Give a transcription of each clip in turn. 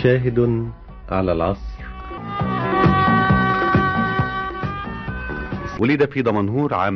شاهد على العصر ولد في دمنهور عام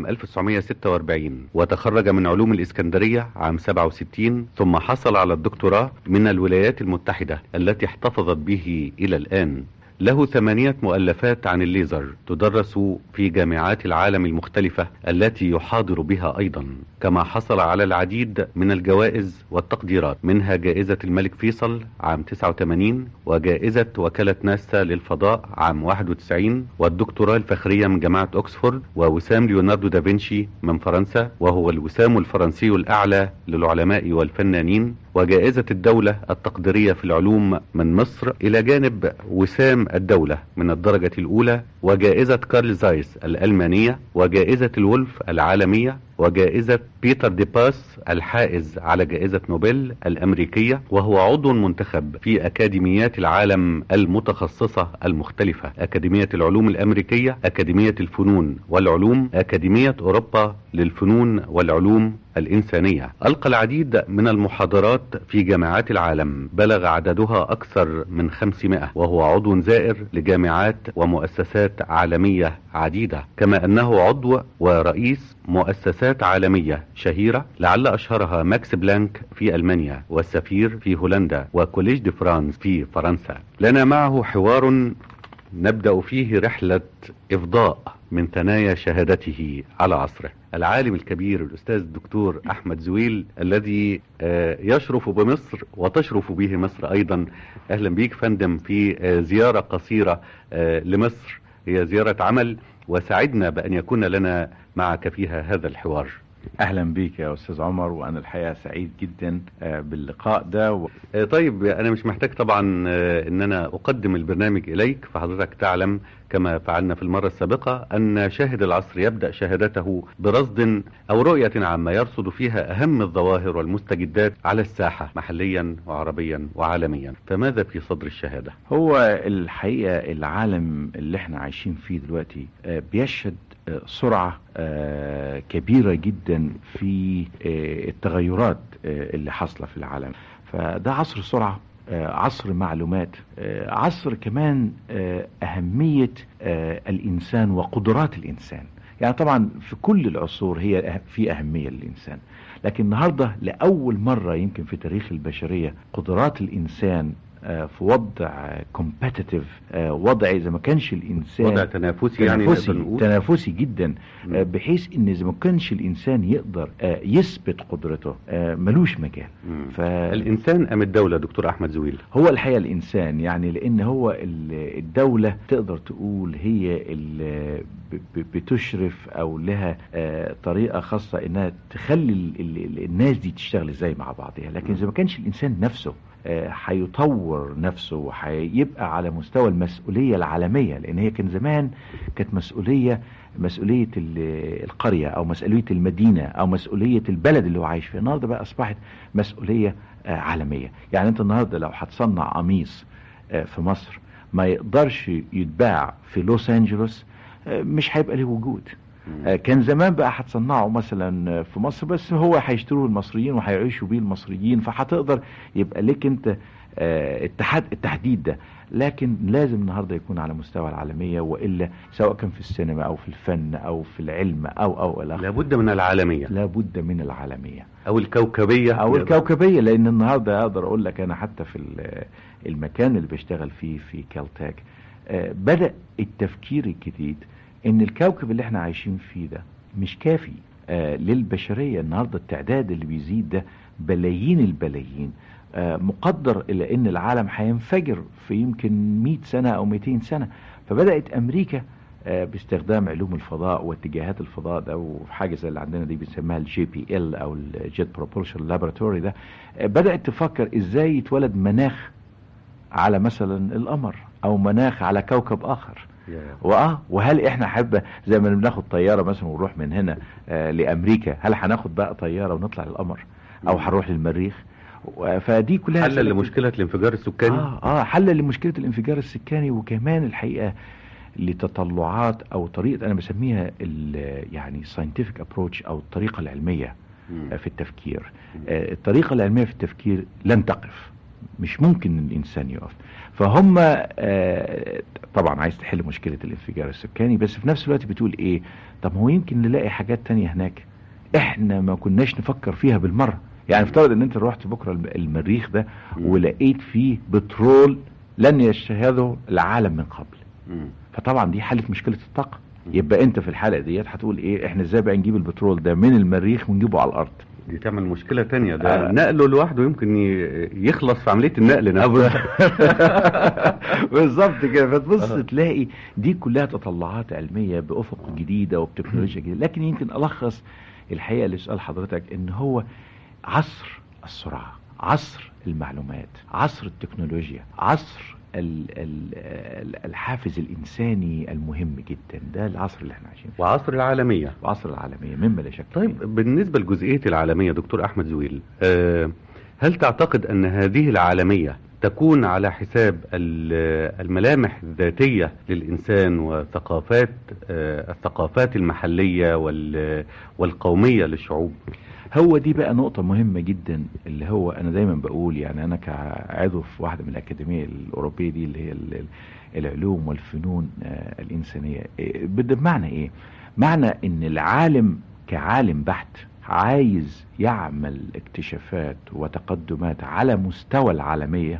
1946 وتخرج من علوم الإسكندرية عام 67 ثم حصل على الدكتوراه من الولايات المتحدة التي احتفظت به إلى الآن له ثمانية مؤلفات عن الليزر تدرس في جامعات العالم المختلفة التي يحاضر بها أيضا كما حصل على العديد من الجوائز والتقديرات منها جائزة الملك فيصل عام 89 وجائزة وكالة ناسا للفضاء عام 91 والدكتوراه الفخرية من جامعة أكسفورد ووسام ليوناردو دافنشي من فرنسا وهو الوسام الفرنسي الأعلى للعلماء والفنانين وجائزة الدولة التقديرية في العلوم من مصر إلى جانب وسام الدولة من الدرجة الأولى وجائزة كارل زايس الألمانية وجائزة الولف العالمية وجائزة بيتر دي باس الحائز على جائزة نوبل الأمريكية وهو عضو منتخب في أكاديميات العالم المتخصصة المختلفة أكاديمية العلوم الأمريكية أكاديمية الفنون والعلوم أكاديمية أوروبا للفنون والعلوم الإنسانية ألقى العديد من المحاضرات في جامعات العالم بلغ عددها أكثر من 500 وهو عضو زائر لجامعات ومؤسسات عالمية عديدة كما أنه عضو ورئيس مؤسسات عالمية شهيرة لعل أشهرها ماكس بلانك في ألمانيا والسفير في هولندا وكوليج دي فرانس في فرنسا لنا معه حوار نبدأ فيه رحلة إفضاء من ثنايا شهادته على عصره العالم الكبير الأستاذ الدكتور أحمد زويل الذي يشرف بمصر وتشرف به مصر أيضا أهلا بيك فندم في زيارة قصيرة لمصر هي زيارة عمل وسعدنا بأن يكون لنا معك فيها هذا الحوار اهلا بيك يا استاذ عمر وانا الحقيقه سعيد جدا باللقاء ده و... طيب انا مش محتاج طبعا ان انا اقدم البرنامج اليك فحضرتك تعلم كما فعلنا في المرة السابقة أن شاهد العصر يبدأ شهادته برصد أو رؤية عامة يرصد فيها أهم الظواهر والمستجدات على الساحة محليا وعربيا وعالميا فماذا في صدر الشهادة؟ هو الحقيقة العالم اللي احنا عايشين فيه دلوقتي بيشهد سرعة كبيرة جدا في التغيرات اللي حاصلة في العالم فده عصر سرعة عصر معلومات عصر كمان أهمية الإنسان وقدرات الإنسان يعني طبعا في كل العصور هي في أهمية للإنسان لكن النهاردة لأول مرة يمكن في تاريخ البشرية قدرات الإنسان في وضع كومبتيتيف وضع اذا ما كانش الانسان وضع تنافسي, تنافسي يعني نقول. تنافسي جدا بحيث ان اذا ما كانش الانسان يقدر يثبت قدرته ملوش مجال ف... الانسان ام الدوله دكتور احمد زويل هو الحقيقه الانسان يعني لان هو الدوله تقدر تقول هي اللي بتشرف او لها طريقه خاصه انها تخلي الناس دي تشتغل ازاي مع بعضها لكن اذا ما كانش الانسان نفسه هيطور نفسه وهيبقى على مستوى المسؤولية العالمية لأن هي كان زمان كانت مسؤولية مسؤولية القرية أو مسؤولية المدينة أو مسؤولية البلد اللي هو عايش فيه النهاردة بقى أصبحت مسؤولية عالمية يعني أنت النهاردة لو هتصنع قميص في مصر ما يقدرش يتباع في لوس أنجلوس مش هيبقى له وجود كان زمان بقى هتصنعه مثلا في مصر بس هو هيشتروه المصريين وهيعيشوا بيه المصريين فهتقدر يبقى لك انت اتحاد التحديد ده لكن لازم النهارده يكون على مستوى العالميه والا سواء كان في السينما او في الفن او في العلم او او الى لابد من العالميه لابد من العالميه او الكوكبيه او الكوكبيه لان النهارده اقدر اقول لك انا حتى في المكان اللي بشتغل فيه في كالتاك بدا التفكير الجديد ان الكوكب اللي احنا عايشين فيه ده مش كافي آه للبشرية النهاردة التعداد اللي بيزيد ده بلايين البلايين آه مقدر الى ان العالم هينفجر في يمكن 100 سنة او 200 سنة فبدأت امريكا آه باستخدام علوم الفضاء واتجاهات الفضاء ده وحاجة زي اللي عندنا دي بنسميها الجي بي ال او الجيت بروبولشن لابوراتوري ده بدأت تفكر ازاي يتولد مناخ على مثلا القمر او مناخ على كوكب اخر واه وهل احنا حابه زي ما بناخد طياره مثلا ونروح من هنا آه لامريكا هل هناخد بقى طياره ونطلع للقمر او هنروح للمريخ فدي كلها حل لمشكله الانفجار السكاني اه اه حل لمشكله الانفجار السكاني وكمان الحقيقه لتطلعات او طريقه انا بسميها يعني ساينتفك ابروتش او الطريقه العلميه مم. في التفكير آه الطريقه العلميه في التفكير لن تقف مش ممكن ان الانسان يقف فهم آه، طبعا عايز تحل مشكله الانفجار السكاني بس في نفس الوقت بتقول ايه طب هو يمكن نلاقي حاجات تانية هناك احنا ما كناش نفكر فيها بالمره يعني افترض ان انت رحت بكره الم- المريخ ده مم. ولقيت فيه بترول لن يشهده العالم من قبل مم. فطبعا دي حلت مشكله الطاقه يبقى انت في الحلقه ديت هتقول ايه احنا ازاي بقى نجيب البترول ده من المريخ ونجيبه على الارض دي تعمل مشكلة تانية ده آه. نقله لوحده يمكن ي- يخلص في عملية النقل نفسها بالظبط كده فتبص آه. تلاقي دي كلها تطلعات علميه بافق جديده وبتكنولوجيا جديده لكن يمكن الخص الحقيقه لسؤال حضرتك ان هو عصر السرعه عصر المعلومات عصر التكنولوجيا عصر ال ال ال- الحافز الانساني المهم جدا ده العصر اللي احنا عايشين فيه وعصر العالمية وعصر العالميه مما لا شك طيب فيه. بالنسبة لجزئية العالمية دكتور أحمد زويل آه، هل تعتقد أن هذه العالمية تكون على حساب ال- الملامح الذاتية للإنسان وثقافات آه، الثقافات المحلية وال- والقومية للشعوب هو دي بقى نقطة مهمة جدا اللي هو أنا دايما بقول يعني أنا كعضو في واحدة من الأكاديمية الأوروبية دي اللي هي ال- ال- العلوم والفنون آه، الإنسانية إيه، بده بمعنى إيه؟ معنى إن العالم كعالم بحت عايز يعمل اكتشافات وتقدمات على مستوى العالمية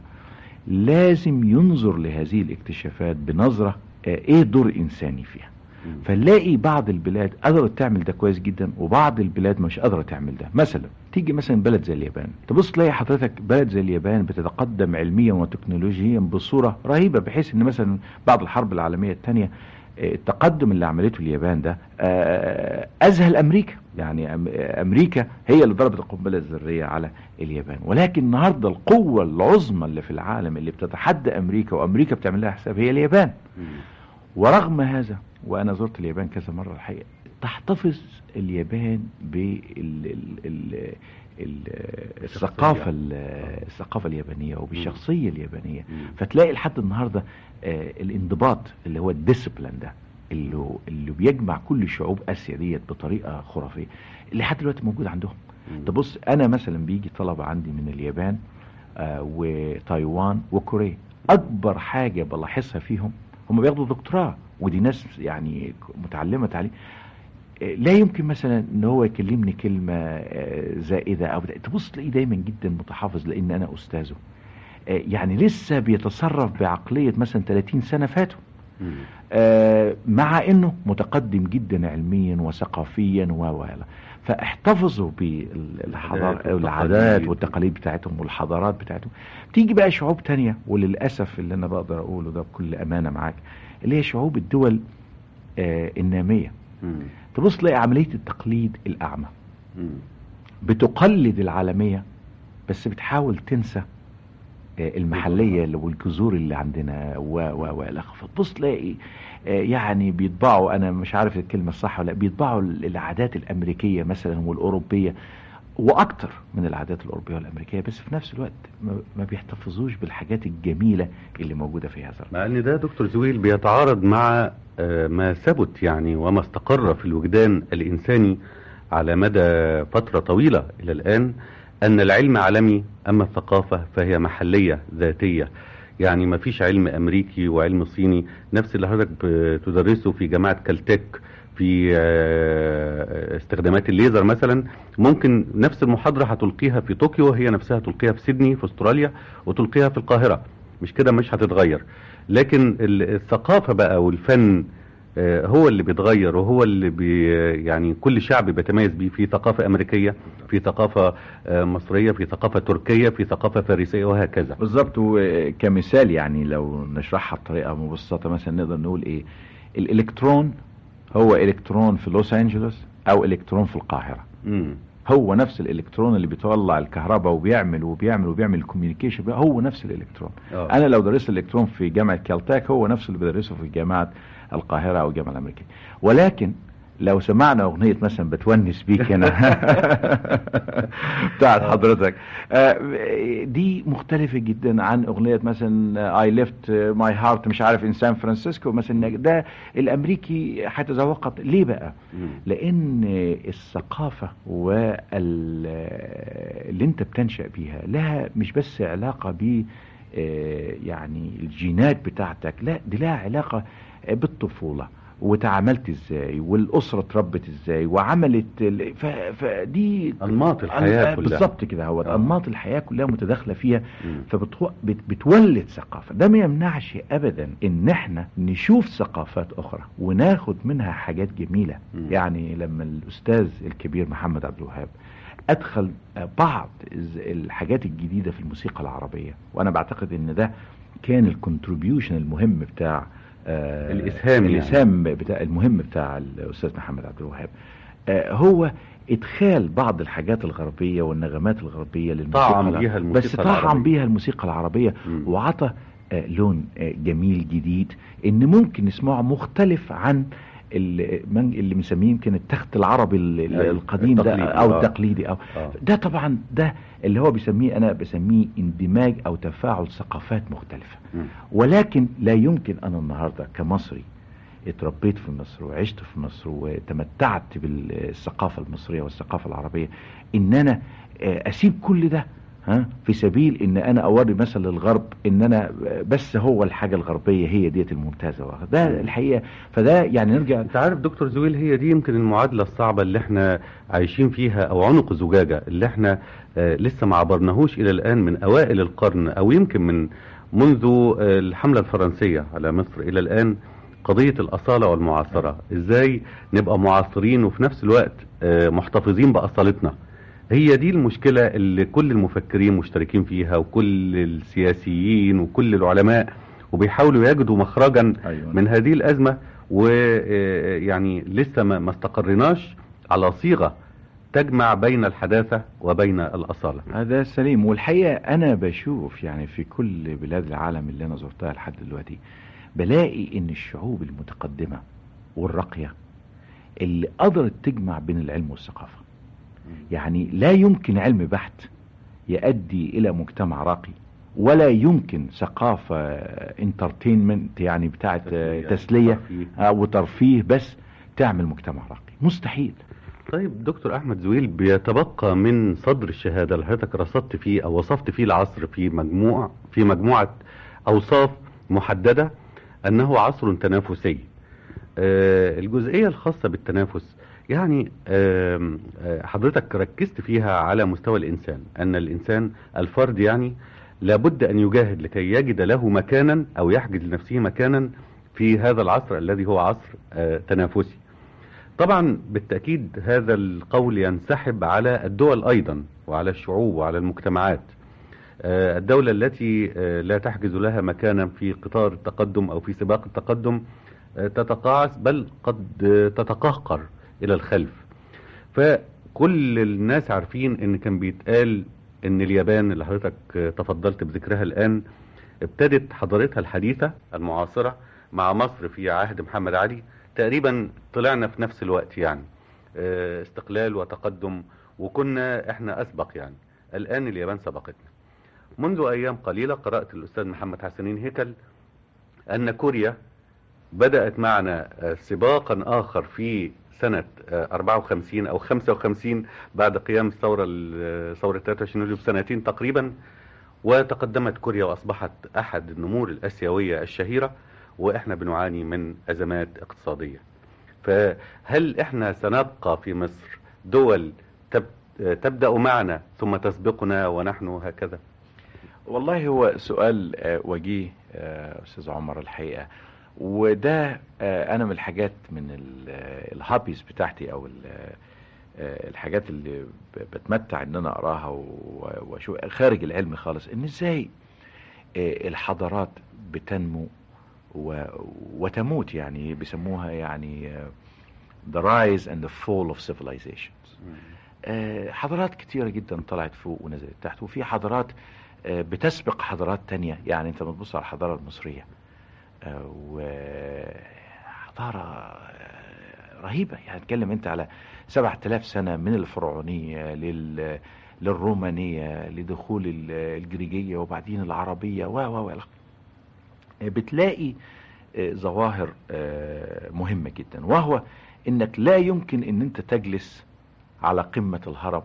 لازم ينظر لهذه الاكتشافات بنظرة آه، ايه دور انساني فيها فنلاقي بعض البلاد قدرت تعمل ده كويس جدا وبعض البلاد مش قادره تعمل ده مثلا تيجي مثلا بلد زي اليابان تبص تلاقي حضرتك بلد زي اليابان بتتقدم علميا وتكنولوجيا بصوره رهيبه بحيث ان مثلا بعد الحرب العالميه الثانيه التقدم اللي عملته اليابان ده آه، اذهل امريكا يعني أم- امريكا هي اللي ضربت القنبله الذريه على اليابان ولكن النهارده القوه العظمى اللي في العالم اللي بتتحدى امريكا وامريكا بتعمل لها حساب هي اليابان ورغم هذا وانا زرت اليابان كذا مره الحقيقه تحتفظ اليابان بال ال ال ال الثقافه ال- الثقافه اليابانيه وبالشخصيه اليابانيه فتلاقي لحد النهارده آه، الانضباط اللي هو الديسبلين ده اللي اللي بيجمع كل شعوب اسيا ديت بطريقه خرافيه اللي لحد دلوقتي موجود عندهم تبص انا مثلا بيجي طلبه عندي من اليابان آه وتايوان وكوريا اكبر حاجه بلاحظها فيهم هم بياخدوا دكتوراه ودي ناس يعني متعلمه تعليم آه، لا يمكن مثلا ان هو يكلمني كلمه آه، زائده او بتاع. تبص تلاقيه دايما جدا متحفظ لان انا استاذه آه، يعني لسه بيتصرف بعقليه مثلا 30 سنه فاتوا آه، مع انه متقدم جدا علميا وثقافيا و و إلى. فاحتفظوا بالحضارات والتقاليد. العادات والتقاليد بتاعتهم والحضارات بتاعتهم تيجي بقى شعوب تانية وللاسف اللي انا بقدر اقوله ده بكل امانه معاك اللي هي شعوب الدول آه الناميه تبص تلاقي عمليه التقليد الاعمى بتقلد العالميه بس بتحاول تنسى آه، المحليه اللي- والجذور اللي عندنا و و و الى آخره. فتبص تلاقي آه، يعني بيطبعوا انا مش عارف الكلمه الصح ولا لأ، بيطبعوا ال- العادات الامريكيه مثلا والاوروبيه واكتر من العادات الاوروبيه والامريكيه بس في نفس الوقت ما- ما بيحتفظوش بالحاجات الجميله اللي موجوده في هذا الوقت. مع ان ده دكتور زويل بيتعارض مع آه، ما ثبت يعني وما استقر في الوجدان الانساني على مدى فتره طويله الى الان ان العلم عالمي اما الثقافه فهي محليه ذاتيه يعني ما فيش علم امريكي وعلم صيني نفس اللي حضرتك بتدرسه في جامعه كالتك في آه، استخدامات الليزر مثلا ممكن نفس المحاضره هتلقيها في طوكيو هي نفسها تلقيها في سيدني في استراليا وتلقيها في القاهره مش كده مش هتتغير لكن ال- الثقافة بقى والفن آه، هو اللي بيتغير وهو اللي بي يعني كل شعب بيتميز بيه في ثقافة أمريكية في ثقافة آه، مصرية في ثقافة تركية في ثقافة فارسية وهكذا بالظبط وكمثال يعني لو نشرحها بطريقه مبسطه مثلا نقدر نقول ايه الالكترون هو الكترون في لوس انجلوس او الكترون في القاهره مم. هو نفس الالكترون اللي بيطلع الكهرباء وبيعمل وبيعمل وبيعمل الكوميونيكيشن هو نفس الالكترون آه. انا لو درست الالكترون في جامعه كالتاك هو نفس اللي بدرسه في جامعه القاهره او الجامعه الامريكيه ولكن لو سمعنا اغنية مثلا بتونس بيك هنا بتاعت حضرتك آه، دي مختلفة جدا عن اغنية مثلا اي ليفت ماي هارت مش عارف ان سان فرانسيسكو مثلا ده الامريكي هيتذوقت ليه بقى مم. لان الثقافة واللي انت بتنشأ بيها لها مش بس علاقة ب آه، يعني الجينات بتاعتك لا دي لها علاقة آه، بالطفولة وتعاملت ازاي والاسره اتربت ازاي وعملت ال- ف- فدي انماط الحياه كلها بالظبط كده هو آه. انماط الحياه كلها متداخله فيها مم. فبتولد ثقافه ده ما يمنعش ابدا ان احنا نشوف ثقافات اخرى وناخد منها حاجات جميله مم. يعني لما الاستاذ الكبير محمد عبد الوهاب ادخل بعض الز- الحاجات الجديده في الموسيقى العربيه وانا بعتقد ان ده كان الكونتريبيوشن المهم بتاع آه، الإسهام يعني. الاسهام بتاع المهم بتاع الاستاذ محمد عبد الوهاب آه، هو ادخال بعض الحاجات الغربيه والنغمات الغربيه للموسيقى طعم الع- بيها الموسيقى بس طعم العربية. بيها الموسيقى العربيه مم. وعطى آه، لون آه، جميل جديد ان ممكن نسمعه مختلف عن ال- من- اللي بنسميه يمكن التخت العربي ال- ال- أيوة، القديم ده التقليدي، او آه. التقليدي او آه. ده طبعا ده اللي هو بيسميه انا بسميه اندماج او تفاعل ثقافات مختلفه مم. ولكن لا يمكن انا النهارده كمصري اتربيت في مصر وعشت في مصر وتمتعت بالثقافه المصريه والثقافه العربيه ان انا آه، اسيب كل ده ها في سبيل ان انا اوري مثلا للغرب ان انا بس هو الحاجه الغربيه هي ديت الممتازه ده الحقيقه فده يعني نرجع انت عارف دكتور زويل هي دي يمكن المعادله الصعبه اللي احنا عايشين فيها او عنق زجاجه اللي احنا آه لسه ما عبرناهوش الى الان من اوائل القرن او يمكن من منذ آه الحمله الفرنسيه على مصر الى الان قضيه الاصاله والمعاصره ازاي نبقى معاصرين وفي نفس الوقت آه محتفظين باصالتنا هي دي المشكله اللي كل المفكرين مشتركين فيها وكل السياسيين وكل العلماء وبيحاولوا يجدوا مخرجا أيوة. من هذه الازمه ويعني لسه ما ما استقرناش على صيغه تجمع بين الحداثه وبين الاصاله هذا سليم والحقيقة أنا بشوف يعني في كل بلاد العالم اللي أنا زرتها لحد دلوقتي بلاقي إن الشعوب المتقدمة والراقية اللي قدرت تجمع بين العلم والثقافة يعني لا يمكن علم بحت يؤدي إلى مجتمع راقي ولا يمكن ثقافة انترتينمنت يعني بتاعت آه، تسلية ترفيه. آه، وترفيه بس تعمل مجتمع راقي مستحيل طيب دكتور احمد زويل بيتبقى من صدر الشهاده اللي حضرتك رصدت فيه او وصفت فيه العصر في مجموع في مجموعه اوصاف محدده انه عصر تنافسي آه الجزئيه الخاصه بالتنافس يعني آم، آه حضرتك ركزت فيها على مستوى الانسان ان الانسان الفرد يعني لابد ان يجاهد لكي يجد له مكانا او يحجز لنفسه مكانا في هذا العصر الذي هو عصر آه تنافسي طبعا بالتأكيد هذا القول ينسحب على الدول أيضا وعلى الشعوب وعلى المجتمعات آه، الدولة التي آه، لا تحجز لها مكانا في قطار التقدم أو في سباق التقدم آه، تتقاعس بل قد آه، تتقهقر إلى الخلف فكل الناس عارفين ان كان بيتقال ان اليابان اللي حضرتك آه، تفضلت بذكرها الآن ابتدت حضارتها الحديثة المعاصرة مع مصر في عهد محمد علي تقريبا طلعنا في نفس الوقت يعني آه، استقلال وتقدم وكنا احنا اسبق يعني الان اليابان سبقتنا منذ ايام قليلة قرأت الاستاذ محمد حسنين هيكل ان كوريا بدأت معنا آه، سباقا اخر في سنة آه، 54 او 55 بعد قيام الثورة ال- ثورة 23 يوليو بسنتين تقريبا وتقدمت كوريا واصبحت احد النمور الاسيوية الشهيرة واحنا بنعاني من ازمات اقتصادية فهل احنا سنبقى في مصر دول تب تبدأ معنا ثم تسبقنا ونحن هكذا والله هو سؤال آه، وجيه آه، استاذ عمر الحقيقه وده آه، انا من الحاجات من ال- آه، الهابيز بتاعتي او ال- آه، الحاجات اللي ب- بتمتع ان انا اقراها و- واشوف خارج العلم خالص ان ازاي آه، الحضارات بتنمو و- وتموت يعني بيسموها يعني آه، the rise and the fall of civilizations آه، حضارات كتيرة جدا طلعت فوق ونزلت تحت وفي حضارات آه، بتسبق حضارات تانية يعني انت بتبص على الحضارة المصرية آه، وحضارة آه، رهيبة يعني تكلم انت على 7000 سنة من الفرعونية لل للرومانية لدخول ال- الجريجية وبعدين العربية و و و إلى آخره. بتلاقي آه، ظواهر آه، مهمة جدا وهو انك لا يمكن ان انت تجلس على قمة الهرم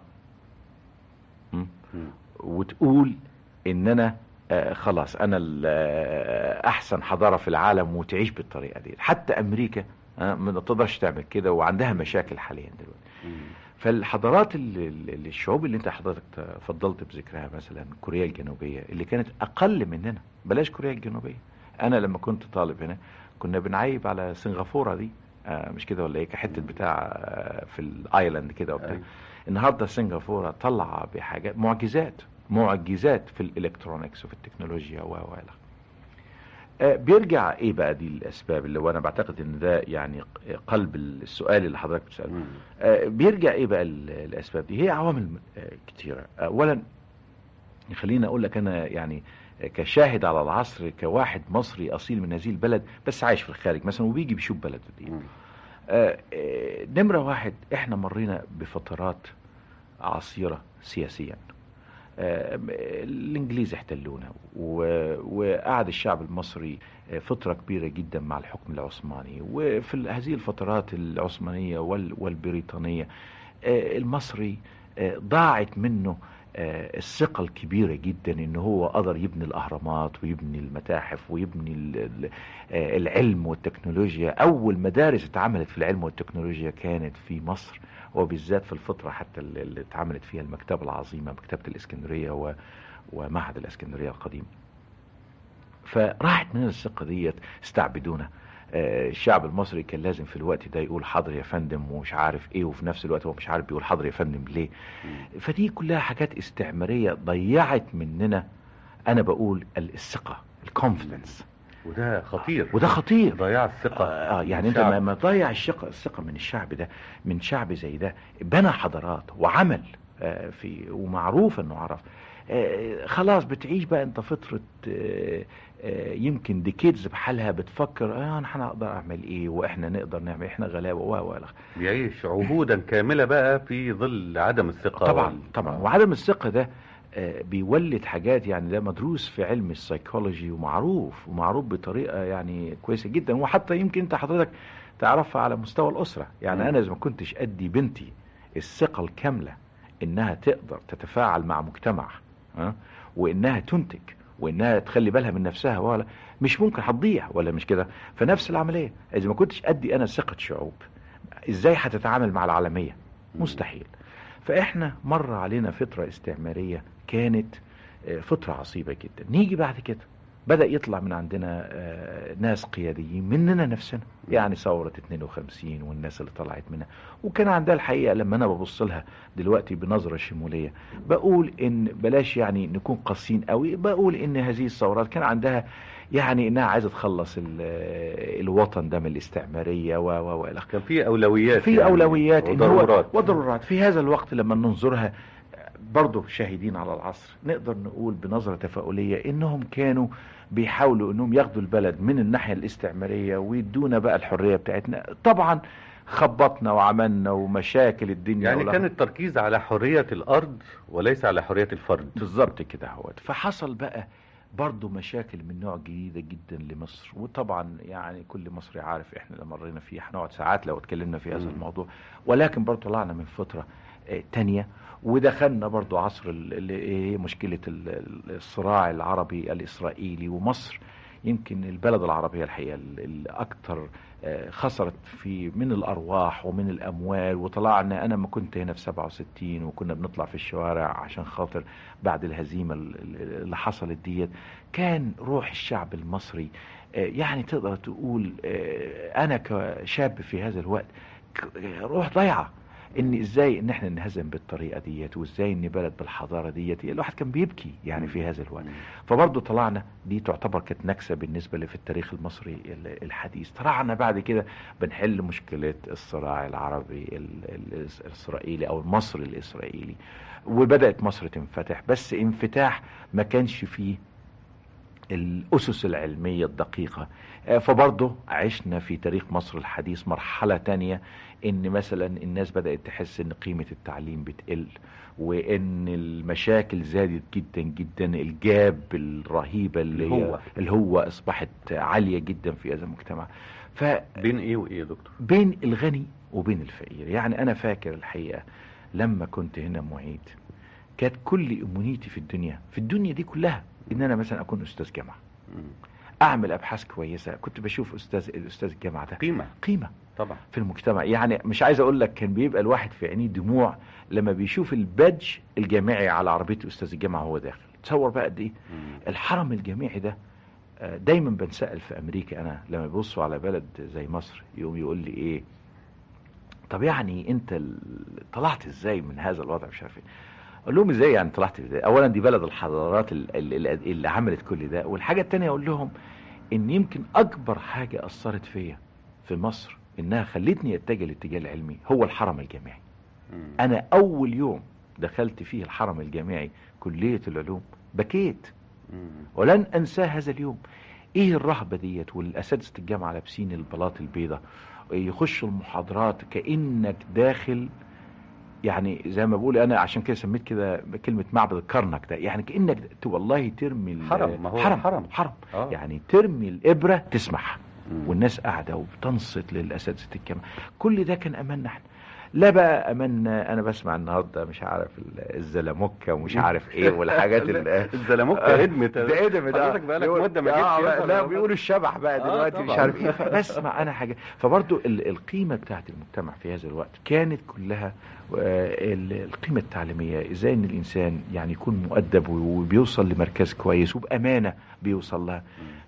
م? مم. وتقول ان انا آه، خلاص انا ال- آه، احسن حضاره في العالم وتعيش بالطريقه دي حتى امريكا آه، ما تقدرش تعمل كده وعندها مشاكل حاليا دلوقتي مم. فالحضارات اللي اللي- الشعوب اللي انت حضرتك فضلت بذكرها مثلا كوريا الجنوبيه اللي كانت اقل مننا بلاش كوريا الجنوبيه انا لما كنت طالب هنا كنا بنعيب على سنغافوره دي آه مش كده ولا ايه كحته بتاع آه في الايلاند كده وبتاع أيوة. النهارده سنغافوره طلع بحاجات معجزات معجزات في الالكترونكس وفي التكنولوجيا و و إلى آخره. آه، بيرجع ايه بقى دي الاسباب اللي وانا بعتقد ان ده يعني قلب السؤال اللي حضرتك بتساله مم. آه، بيرجع ايه بقى ال- الاسباب دي هي عوامل آه، كتيره اولا خليني اقول لك انا يعني آه، كشاهد على العصر كواحد مصري اصيل من هذه البلد بس عايش في الخارج مثلا وبيجي بيشوف بلده دي مم. آه، آه، نمرة واحد احنا مرينا بفترات عصيرة سياسيا آه، الانجليز احتلونا و- وقعد الشعب المصري آه، فترة كبيرة جدا مع الحكم العثماني وفي ال- هذه الفترات العثمانية وال- والبريطانية آه، المصري آه، ضاعت منه آه، الثقة الكبيرة جدا ان هو قدر يبني الاهرامات ويبني المتاحف ويبني ال- ال- آه، العلم والتكنولوجيا اول مدارس اتعملت في العلم والتكنولوجيا كانت في مصر وبالذات في الفترة حتى اللي اللي اتعملت فيها المكتبة العظيمة مكتبة الاسكندرية و- ومعهد الاسكندرية القديم فراحت من الثقة ديت استعبدونا آه، الشعب المصري كان لازم في الوقت ده يقول حاضر يا فندم ومش عارف ايه وفي نفس الوقت هو مش عارف بيقول حاضر يا فندم ليه فدي كلها حاجات استعمارية ضيعت مننا انا بقول الثقة الكونفدنس وده خطير وده خطير ضياع الثقة آه يعني انت الشعب. ما ما تضيع الثقه الثقه من الشعب ده من شعب زي ده بنى حضارات وعمل آه في ومعروف انه عرف آه خلاص بتعيش بقى انت فتره آه آه يمكن ديكيدز بحالها بتفكر اه انا هنقدر اعمل ايه واحنا نقدر نعمل احنا غلابه و و إلى آخره. بيعيش عهودا كاملة بقى في ظل عدم الثقة طبعا وال- طبعا وعدم الثقه ده آه، بيولد حاجات يعني ده مدروس في علم السيكولوجي ومعروف ومعروف بطريقه يعني كويسه جدا وحتى يمكن انت حضرتك تعرفها على مستوى الاسره يعني مم. انا اذا ما كنتش ادي بنتي الثقه الكامله انها تقدر تتفاعل مع مجتمع ها وانها تنتج وانها تخلي بالها من نفسها ولا مش ممكن هتضيع ولا مش كده فنفس العمليه اذا ما كنتش ادي انا ثقه شعوب ازاي هتتعامل مع العالميه مستحيل فاحنا مر علينا فترة استعمارية كانت آه، فترة عصيبة جدا نيجي بعد كده بدأ يطلع من عندنا آه، ناس قياديين مننا نفسنا يعني ثورة 52 والناس اللي طلعت منها وكان عندها الحقيقة لما أنا ببص لها دلوقتي بنظرة شمولية بقول إن بلاش يعني نكون قاسيين قوي بقول إن هذه الثورات كان عندها يعني إنها عايزة تخلص ال- آه، الوطن ده من الاستعمارية و و و إلى آخره. كان في أولويات في يعني اولويات إن هو وضرورات وضرورات في هذا الوقت لما ننظرها برضه شاهدين على العصر نقدر نقول بنظرة تفاؤلية انهم كانوا بيحاولوا انهم ياخدوا البلد من الناحية الاستعمارية ويدونا بقى الحرية بتاعتنا طبعا خبطنا وعملنا ومشاكل الدنيا يعني والأخ- كان التركيز على حرية الأرض وليس على حرية الفرد بالظبط كده هوت فحصل بقى برضه مشاكل من نوع جديدة جدا لمصر وطبعا يعني كل مصري عارف احنا اللي مرينا فيه هنقعد ساعات لو اتكلمنا في هذا مم. الموضوع ولكن برضه طلعنا من فترة آه، تانية ودخلنا برضه عصر ال- اللي هي مشكلة ال- ال- الصراع العربي الإسرائيلي ومصر يمكن البلد العربية الحقيقة ال- الأكثر آه، خسرت في من الأرواح ومن الأموال وطلعنا أنا ما كنت هنا في 67 وكنا بنطلع في الشوارع عشان خاطر بعد الهزيمة ال- ال- اللي حصلت ديت كان روح الشعب المصري آه، يعني تقدر تقول آه، أنا كشاب في هذا الوقت ك- روح ضيعة ان ازاي ان احنا ننهزم بالطريقه ديت وازاي ان بلد بالحضاره ديت الواحد كان بيبكي يعني في هذا الوقت فبرضه طلعنا دي تعتبر كانت نكسه بالنسبه لي في التاريخ المصري ال- الحديث طلعنا بعد كده بنحل مشكله الصراع العربي ال- ال- الاسرائيلي او المصري الاسرائيلي وبدات مصر تنفتح بس انفتاح ما كانش فيه الأسس العلمية الدقيقة آه، فبرضه عشنا في تاريخ مصر الحديث مرحلة تانية ان مثلا الناس بدأت تحس ان قيمة التعليم بتقل وان المشاكل زادت جدا جدا الجاب الرهيبة اللي هي الهوة. الهوة اصبحت عالية جدا في هذا المجتمع بين ايه وايه يا دكتور فبين الغني وبين الفقير يعني انا فاكر الحقيقة لما كنت هنا معيد كانت كل امنيتي في الدنيا في الدنيا دي كلها ان انا مثلا اكون استاذ جامعة مم. اعمل ابحاث كويسة كنت بشوف استاذ الاستاذ الجامعة ده قيمة قيمة طبعا في المجتمع يعني مش عايز اقول لك كان بيبقى الواحد في عينيه دموع لما بيشوف البادج الجامعي على عربيه استاذ الجامعه وهو داخل تصور بقى قد ايه مم. الحرم الجامعي ده آه، دايما بنسال في امريكا انا لما بيبصوا على بلد زي مصر يقوم يقول لي ايه طب يعني انت ال- طلعت ازاي من هذا الوضع مش عارف ايه اقول لهم ازاي يعني طلعت ازاي اولا دي بلد الحضارات ال- ال- ال- اللي عملت كل ده والحاجه التانية اقول لهم ان يمكن اكبر حاجه اثرت فيا في مصر انها خلتني اتجه الاتجاه العلمي هو الحرم الجامعي مم. انا اول يوم دخلت فيه الحرم الجامعي كليه العلوم بكيت مم. ولن انساه هذا اليوم ايه الرهبه ديت والاساتذه الجامعه لابسين البلاط البيضاء يخشوا المحاضرات كانك داخل يعني زي ما بقول انا عشان كده سميت كده كلمه معبد الكرنك ده يعني كانك ت- والله ترمي ال- حرم، ما هو حرم حرم. حرم آه. يعني ترمي الابره تسمح مم. والناس قاعده وبتنصت للاساتذه الجامعه كل ده كان اماننا احنا لا بقى اماننا انا بسمع النهارده مش عارف ال- الزلموكه ومش عارف ايه والحاجات ال- الزلموكه ادمت ده ادم ده حضرتك بقالك يقول- مده ما آه، جيتش لا, لا بيقولوا الشبح بقى آه، دلوقتي مش طبعاً. عارف ايه فبسمع انا حاجه فبرضو ال- القيمه بتاعت المجتمع في هذا الوقت كانت كلها آه، ال- القيمه التعليميه ازاي ان الانسان يعني يكون مؤدب وبيوصل لمركز كويس وبامانه بيوصل لها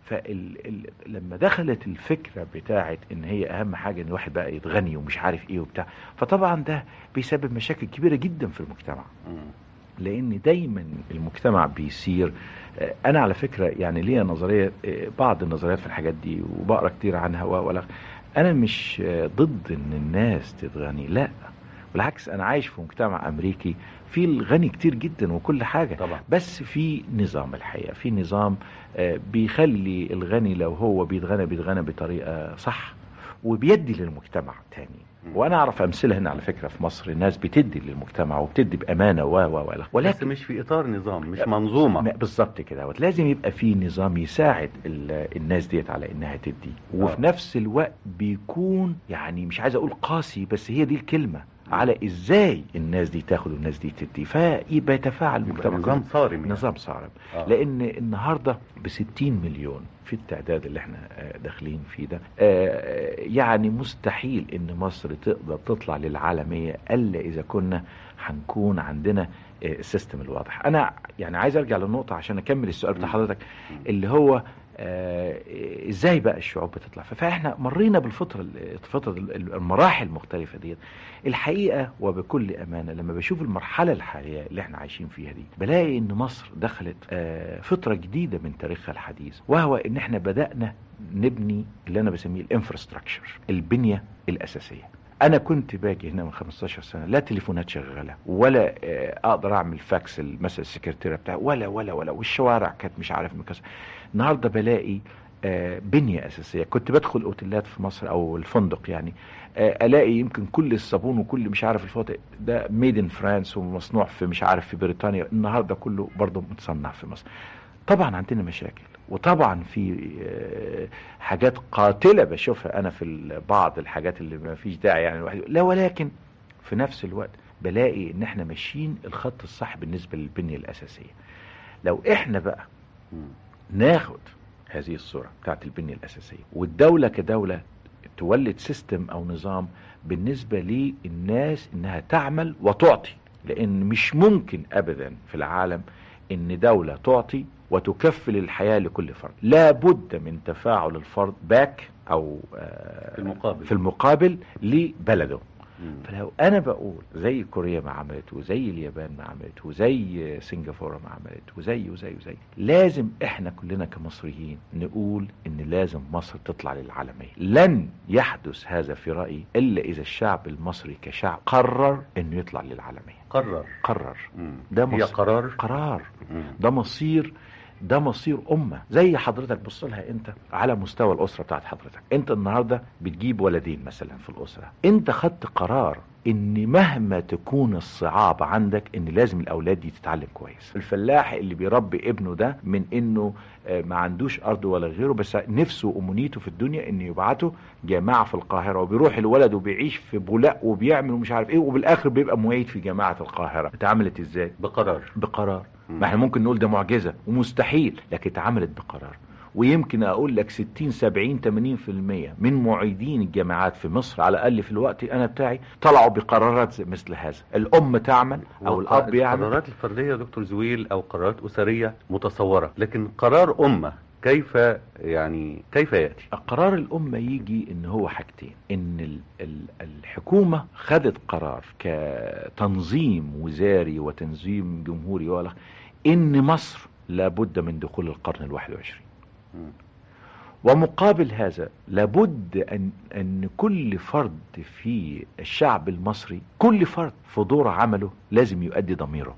فلما دخلت الفكره بتاعت ان هي اهم حاجه ان الواحد بقى يتغني ومش عارف ايه وبتاع فطبعا ده بيسبب مشاكل كبيره جدا في المجتمع مم. لان دايما المجتمع بيسير آه، انا على فكره يعني ليا نظريه آه، بعض النظريات في الحاجات دي وبقرا كتير عنها و- ولا انا مش آه، ضد ان الناس تتغني لا بالعكس انا عايش في مجتمع امريكي فيه الغني كتير جدا وكل حاجه طبعا بس في نظام الحقيقه في نظام آه، بيخلي الغني لو هو بيتغنى بيتغنى بطريقه صح وبيدي للمجتمع تاني مم. وانا اعرف امثله هنا على فكره في مصر الناس بتدي للمجتمع وبتدي بامانه و و و بس ولكن مش في اطار نظام مش منظومه ما- بالظبط كده وت- لازم يبقى في نظام يساعد ال- الناس ديت على انها تدي وفي آه. نفس الوقت بيكون يعني مش عايز اقول قاسي بس هي دي الكلمه على ازاي الناس دي تاخد والناس دي تدي فيبقى يتفاعل يبقى المجتمع نظام كله. صارم يعني. نظام صارم آه. لان النهارده ب 60 مليون في التعداد اللي احنا آه، داخلين فيه ده آه، يعني مستحيل ان مصر تقدر تطلع للعالميه الا اذا كنا هنكون عندنا آه، السيستم الواضح انا يعني عايز ارجع للنقطه عشان اكمل السؤال بتاع مم. حضرتك مم. اللي هو آه، ازاي بقى الشعوب بتطلع فاحنا مرينا بالفتره الفتره المراحل المختلفه ديت الحقيقه وبكل امانه لما بشوف المرحله الحاليه اللي احنا عايشين فيها دي بلاقي ان مصر دخلت آه، فتره جديده من تاريخها الحديث وهو ان احنا بدانا نبني اللي انا بسميه الانفراستراكشر البنيه الاساسيه انا كنت باجي هنا من 15 سنه لا تليفونات شغاله ولا آه، اقدر اعمل فاكس مثلا السكرتيره بتاع ولا ولا ولا والشوارع كانت مش عارف مكسر النهارده بلاقي آه، بنيه اساسيه كنت بدخل اوتيلات في مصر او الفندق يعني آه، الاقي يمكن كل الصابون وكل مش عارف الفواتح ده ميد ان فرانس ومصنوع في مش عارف في بريطانيا النهارده كله برضه متصنع في مصر طبعا عندنا مشاكل وطبعا في آه، حاجات قاتله بشوفها انا في ال- بعض الحاجات اللي ما فيش داعي يعني الواحد يقول- لا ولكن في نفس الوقت بلاقي ان احنا ماشيين الخط الصح بالنسبه للبنيه الاساسيه لو احنا بقى مم. ناخد هذه الصورة بتاعت البنية الأساسية والدولة كدولة تولد سيستم أو نظام بالنسبة للناس إنها تعمل وتعطي لأن مش ممكن أبدا في العالم إن دولة تعطي وتكفل الحياة لكل فرد لا بد من تفاعل الفرد باك أو آه، في المقابل. في المقابل لبلده مم. فلو انا بقول زي كوريا ما عملت وزي اليابان ما عملت وزي سنغافوره ما عملت وزي وزي وزي لازم احنا كلنا كمصريين نقول ان لازم مصر تطلع للعالميه لن يحدث هذا في رايي الا اذا الشعب المصري كشعب قرر انه يطلع للعالميه قرر قرر مم. ده هي مصر. قرار قرار مم. ده مصير ده مصير امه زي حضرتك بص لها انت على مستوى الاسره بتاعت حضرتك انت النهارده بتجيب ولدين مثلا في الاسره انت خدت قرار ان مهما تكون الصعاب عندك ان لازم الاولاد دي تتعلم كويس الفلاح اللي بيربي ابنه ده من انه آه، ما عندوش ارض ولا غيره بس نفسه وامنيته في الدنيا ان يبعته جامعه في القاهره وبيروح الولد وبيعيش في بولاق وبيعمل ومش عارف ايه وبالاخر بيبقى معيد في جامعه القاهره اتعملت ازاي بقرار بقرار مم. ما احنا ممكن نقول ده معجزه ومستحيل لكن اتعملت بقرار ويمكن اقول لك 60 70 80% من معيدين الجامعات في مصر على الاقل في الوقت انا بتاعي طلعوا بقرارات زي- مثل هذا الام تعمل او الاب يعمل القرارات الفرديه يا دكتور زويل او قرارات اسريه متصوره لكن قرار امه كيف يعني كيف ياتي قرار الأمة يجي إن هو حاجتين إن ال- ال- الحكومة خدت قرار كتنظيم وزاري وتنظيم جمهوري ولا إن مصر لابد من دخول القرن الواحد وعشرين مم. ومقابل هذا لابد أن, أن كل فرد في الشعب المصري كل فرد في دور عمله لازم يؤدي ضميره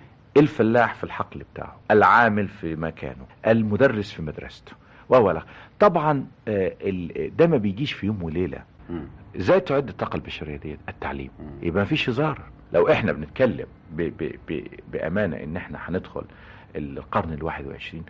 الفلاح في الحقل بتاعه العامل في مكانه المدرس في مدرسته وولا طبعا آه، ال- ده ما بيجيش في يوم وليله مم. ازاي تعد الطاقه البشريه دي التعليم مم. يبقى ما فيش هزار لو احنا بنتكلم ب ب ب بامانه ان احنا هندخل القرن الواحد وعشرين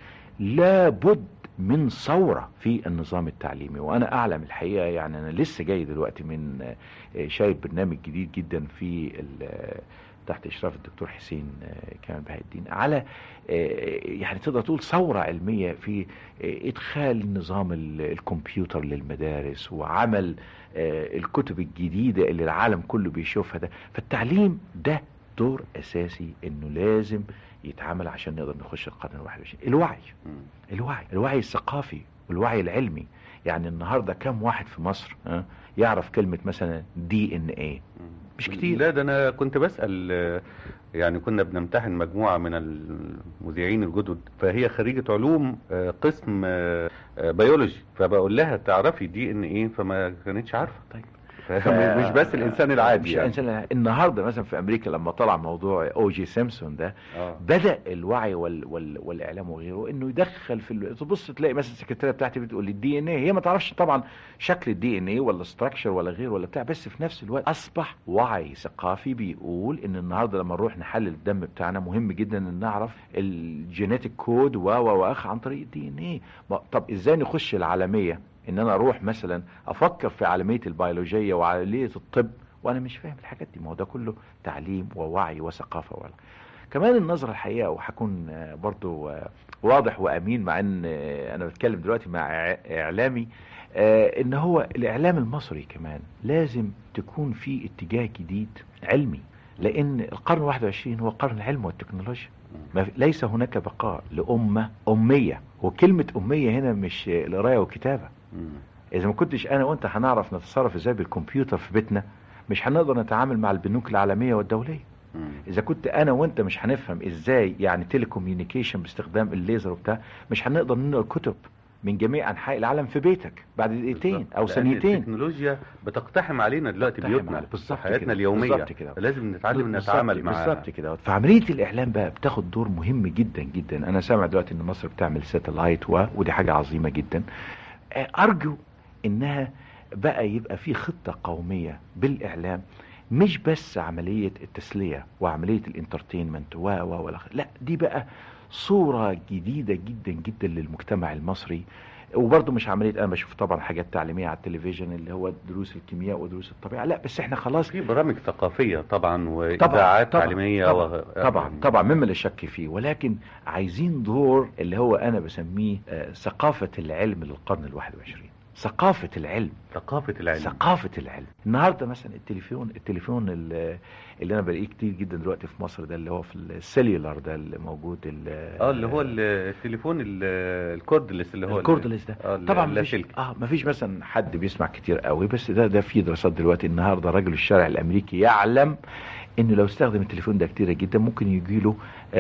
لابد من ثوره في النظام التعليمي وانا اعلم الحقيقه يعني انا لسه جاي دلوقتي من آه، شايف برنامج جديد جدا في ال- آه، تحت اشراف الدكتور حسين آه، كامل بهاء الدين على آه، يعني تقدر تقول ثوره علميه في آه، ادخال نظام ال- الكمبيوتر للمدارس وعمل آه، الكتب الجديدة اللي العالم كله بيشوفها ده فالتعليم ده دور أساسي إنه لازم يتعمل عشان نقدر نخش القرن الواحد وعشرين الوعي مم. الوعي الوعي الثقافي والوعي العلمي يعني النهاردة كم واحد في مصر ها، يعرف كلمة مثلا دي ان ايه مش كتير. لا ده انا كنت بسال آه، يعني كنا بنمتحن مجموعه من المذيعين الجدد فهي خريجه علوم آه، قسم آه، آه، بيولوجي فبقول لها تعرفي دي ان ايه فما كانتش عارفه طيب. مش بس الانسان العادي مش يعني. الانسان العادي. النهارده مثلا في امريكا لما طلع موضوع او جي سيمسون ده آه. بدا الوعي وال... وال... والاعلام وغيره انه يدخل في ال... تبص تلاقي مثلا السكرتيره بتاعتي بتقول لي الدي ان ايه هي ما تعرفش طبعا شكل الدي ان ايه ولا ستراكشر ولا غيره ولا بتاع بس في نفس الوقت اصبح وعي ثقافي بيقول ان النهارده لما نروح نحلل الدم بتاعنا مهم جدا ان نعرف الجينيتك كود و و واخ عن طريق الدي ان ايه طب ازاي نخش العالميه ان انا اروح مثلا افكر في عالميه البيولوجيه وعالميه الطب وانا مش فاهم الحاجات دي ما هو ده كله تعليم ووعي وثقافه ولا كمان النظرة الحقيقة وهكون آه، برضو آه، واضح وأمين مع أن آه، أنا بتكلم دلوقتي مع إع- إعلامي آه، إن هو الإعلام المصري كمان لازم تكون في اتجاه جديد علمي لأن القرن الواحد وعشرين هو قرن العلم والتكنولوجيا ما في- ليس هناك بقاء لأمة أمية وكلمة أمية هنا مش آه، القراية والكتابة مم. إذا ما كنتش أنا وأنت هنعرف نتصرف إزاي بالكمبيوتر في بيتنا مش هنقدر نتعامل مع البنوك العالمية والدولية مم. اذا كنت انا وانت مش هنفهم ازاي يعني تيليكوميونيكيشن باستخدام الليزر وبتاع مش هنقدر ننقل كتب من جميع انحاء العالم في بيتك بعد دقيقتين بالظبط. او لأن ثانيتين التكنولوجيا بتقتحم علينا دلوقتي بتقتحم بيوتنا علينا. بالظبط حياتنا كده. اليوميه بالظبط كده. لازم نتعلم بالظبط- نتعامل معاها بالظبط كده فعمليه الاعلام بقى بتاخد دور مهم جدا جدا انا سامع دلوقتي ان مصر بتعمل ساتلايت و... ودي حاجه عظيمه جدا آه، ارجو انها بقى يبقى في خطه قوميه بالاعلام مش بس عمليه التسليه وعمليه الانترتينمنت و و ولا لا دي بقى صوره جديده جدا جدا للمجتمع المصري وبرضه مش عمليه انا بشوف طبعا حاجات تعليميه على التلفزيون اللي هو دروس الكيمياء ودروس الطبيعه لا بس احنا خلاص في برامج ثقافيه طبعا واذاعات تعليميه طبعا و... طبعا, طبعا مما لا شك فيه ولكن عايزين دور اللي هو انا بسميه آه، ثقافه العلم للقرن الواحد وعشرين ثقافة العلم ثقافه العلم ثقافة العلم النهاردة مثلا التليفون التليفون ال- اللي انا بلاقيه كتير جدا دلوقتي في مصر ده اللي هو في السيلولار ده اللي موجود ال- اه اللي هو ال- التليفون ال- الكوردلس اللي هو ال- الكوردلس ده آه، ال- طبعا لا مفيش سلك. اه مفيش مثلا حد بيسمع كتير قوي بس ده ده في دراسات دلوقتي النهارده رجل الشارع الامريكي يعلم انه لو استخدم التليفون ده كتير جدا ممكن يجي له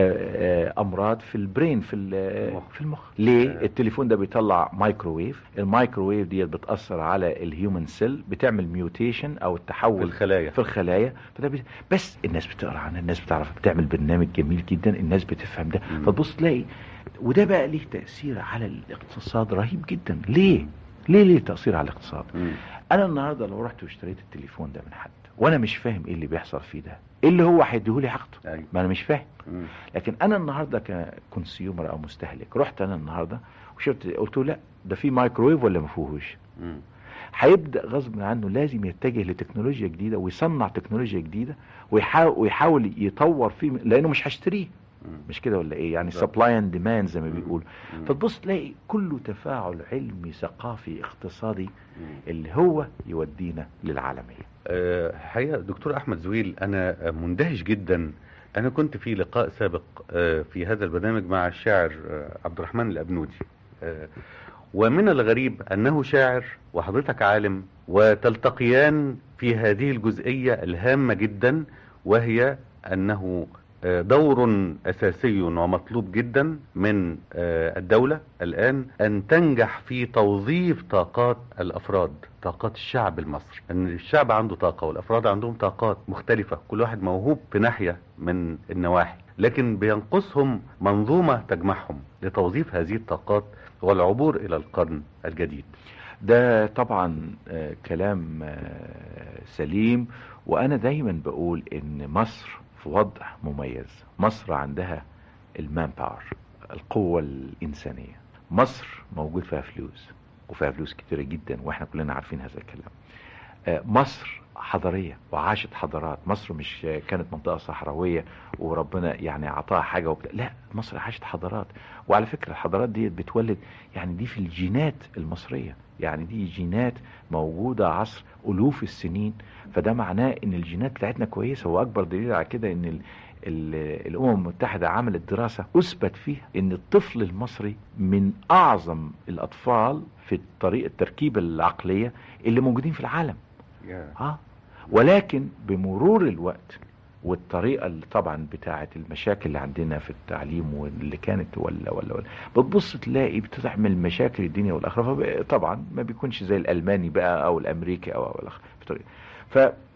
امراض في البرين في ال- المخ. في المخ ليه آه. التليفون ده بيطلع مايكروويف المايكروويف ديت بتاثر على الهيومن سيل بتعمل ميوتيشن او في التحول الخلايا في الخلايا فده بي... بس الناس بتقرا عنها الناس بتعرف بتعمل برنامج جميل جدا الناس بتفهم ده مم. فتبص تلاقي وده بقى ليه تاثير على الاقتصاد رهيب جدا ليه ليه ليه تاثير على الاقتصاد مم. انا النهارده لو رحت واشتريت التليفون ده من حد وانا مش فاهم ايه اللي بيحصل فيه ده ايه اللي هو هيديهولي عقده أيوة. ما انا مش فاهم مم. لكن انا النهارده ككونسيومر او مستهلك رحت انا النهارده وشفت قلت له لا ده في مايكرويف ولا ما فيهوش مم. هيبدا غصب عنه لازم يتجه لتكنولوجيا جديده ويصنع تكنولوجيا جديده ويحاول ويحاول يطور فيه لانه مش هشتريه مم. مش كده ولا ايه يعني بالظبط. سبلاي اند ديماند زي ما مم. بيقولوا مم. فتبص تلاقي كله تفاعل علمي ثقافي اقتصادي مم. اللي هو يودينا للعالميه آه، حقيقة دكتور أحمد زويل أنا آه، مندهش جدا أنا كنت في لقاء سابق آه، في هذا البرنامج مع الشاعر آه، عبد الرحمن الأبنودي آه، ومن الغريب أنه شاعر وحضرتك عالم وتلتقيان في هذه الجزئية الهامة جدا وهي أنه آه، دور أساسي ومطلوب جدا من آه، الدولة الآن أن تنجح في توظيف طاقات الأفراد طاقات الشعب المصري أن الشعب عنده طاقة والأفراد عندهم طاقات مختلفة كل واحد موهوب في ناحية من النواحي لكن بينقصهم منظومة تجمعهم لتوظيف هذه الطاقات والعبور إلى القرن الجديد ده طبعا آه، كلام آه، سليم وانا دايما بقول ان مصر في وضع مميز مصر عندها المان باور القوة الإنسانية مصر موجود فيها فلوس وفيها فلوس كتيرة جدا واحنا كلنا عارفين هذا الكلام آه، مصر حضارية وعاشت حضارات مصر مش آه، كانت منطقة صحراوية وربنا يعني عطاها حاجة وبتاع لا مصر عاشت حضارات وعلى فكرة الحضارات دي بتولد يعني دي في الجينات المصرية يعني دي جينات موجودة عصر ألوف السنين فده معناه ان الجينات بتاعتنا كويسة واكبر دليل على كده ان ال ال الامم المتحدة عملت دراسة اثبت فيها ان الطفل المصري من اعظم الاطفال في طريقة التركيبة العقلية اللي موجودين في العالم اه ولكن بمرور الوقت والطريقه اللي طبعا بتاعه المشاكل اللي عندنا في التعليم واللي كانت ولا ولا ولا بتبص تلاقي بتعمل مشاكل الدنيا والاخره فب- طبعا ما بيكونش زي الالماني بقى او الامريكي او او الاخر بطريقة. ف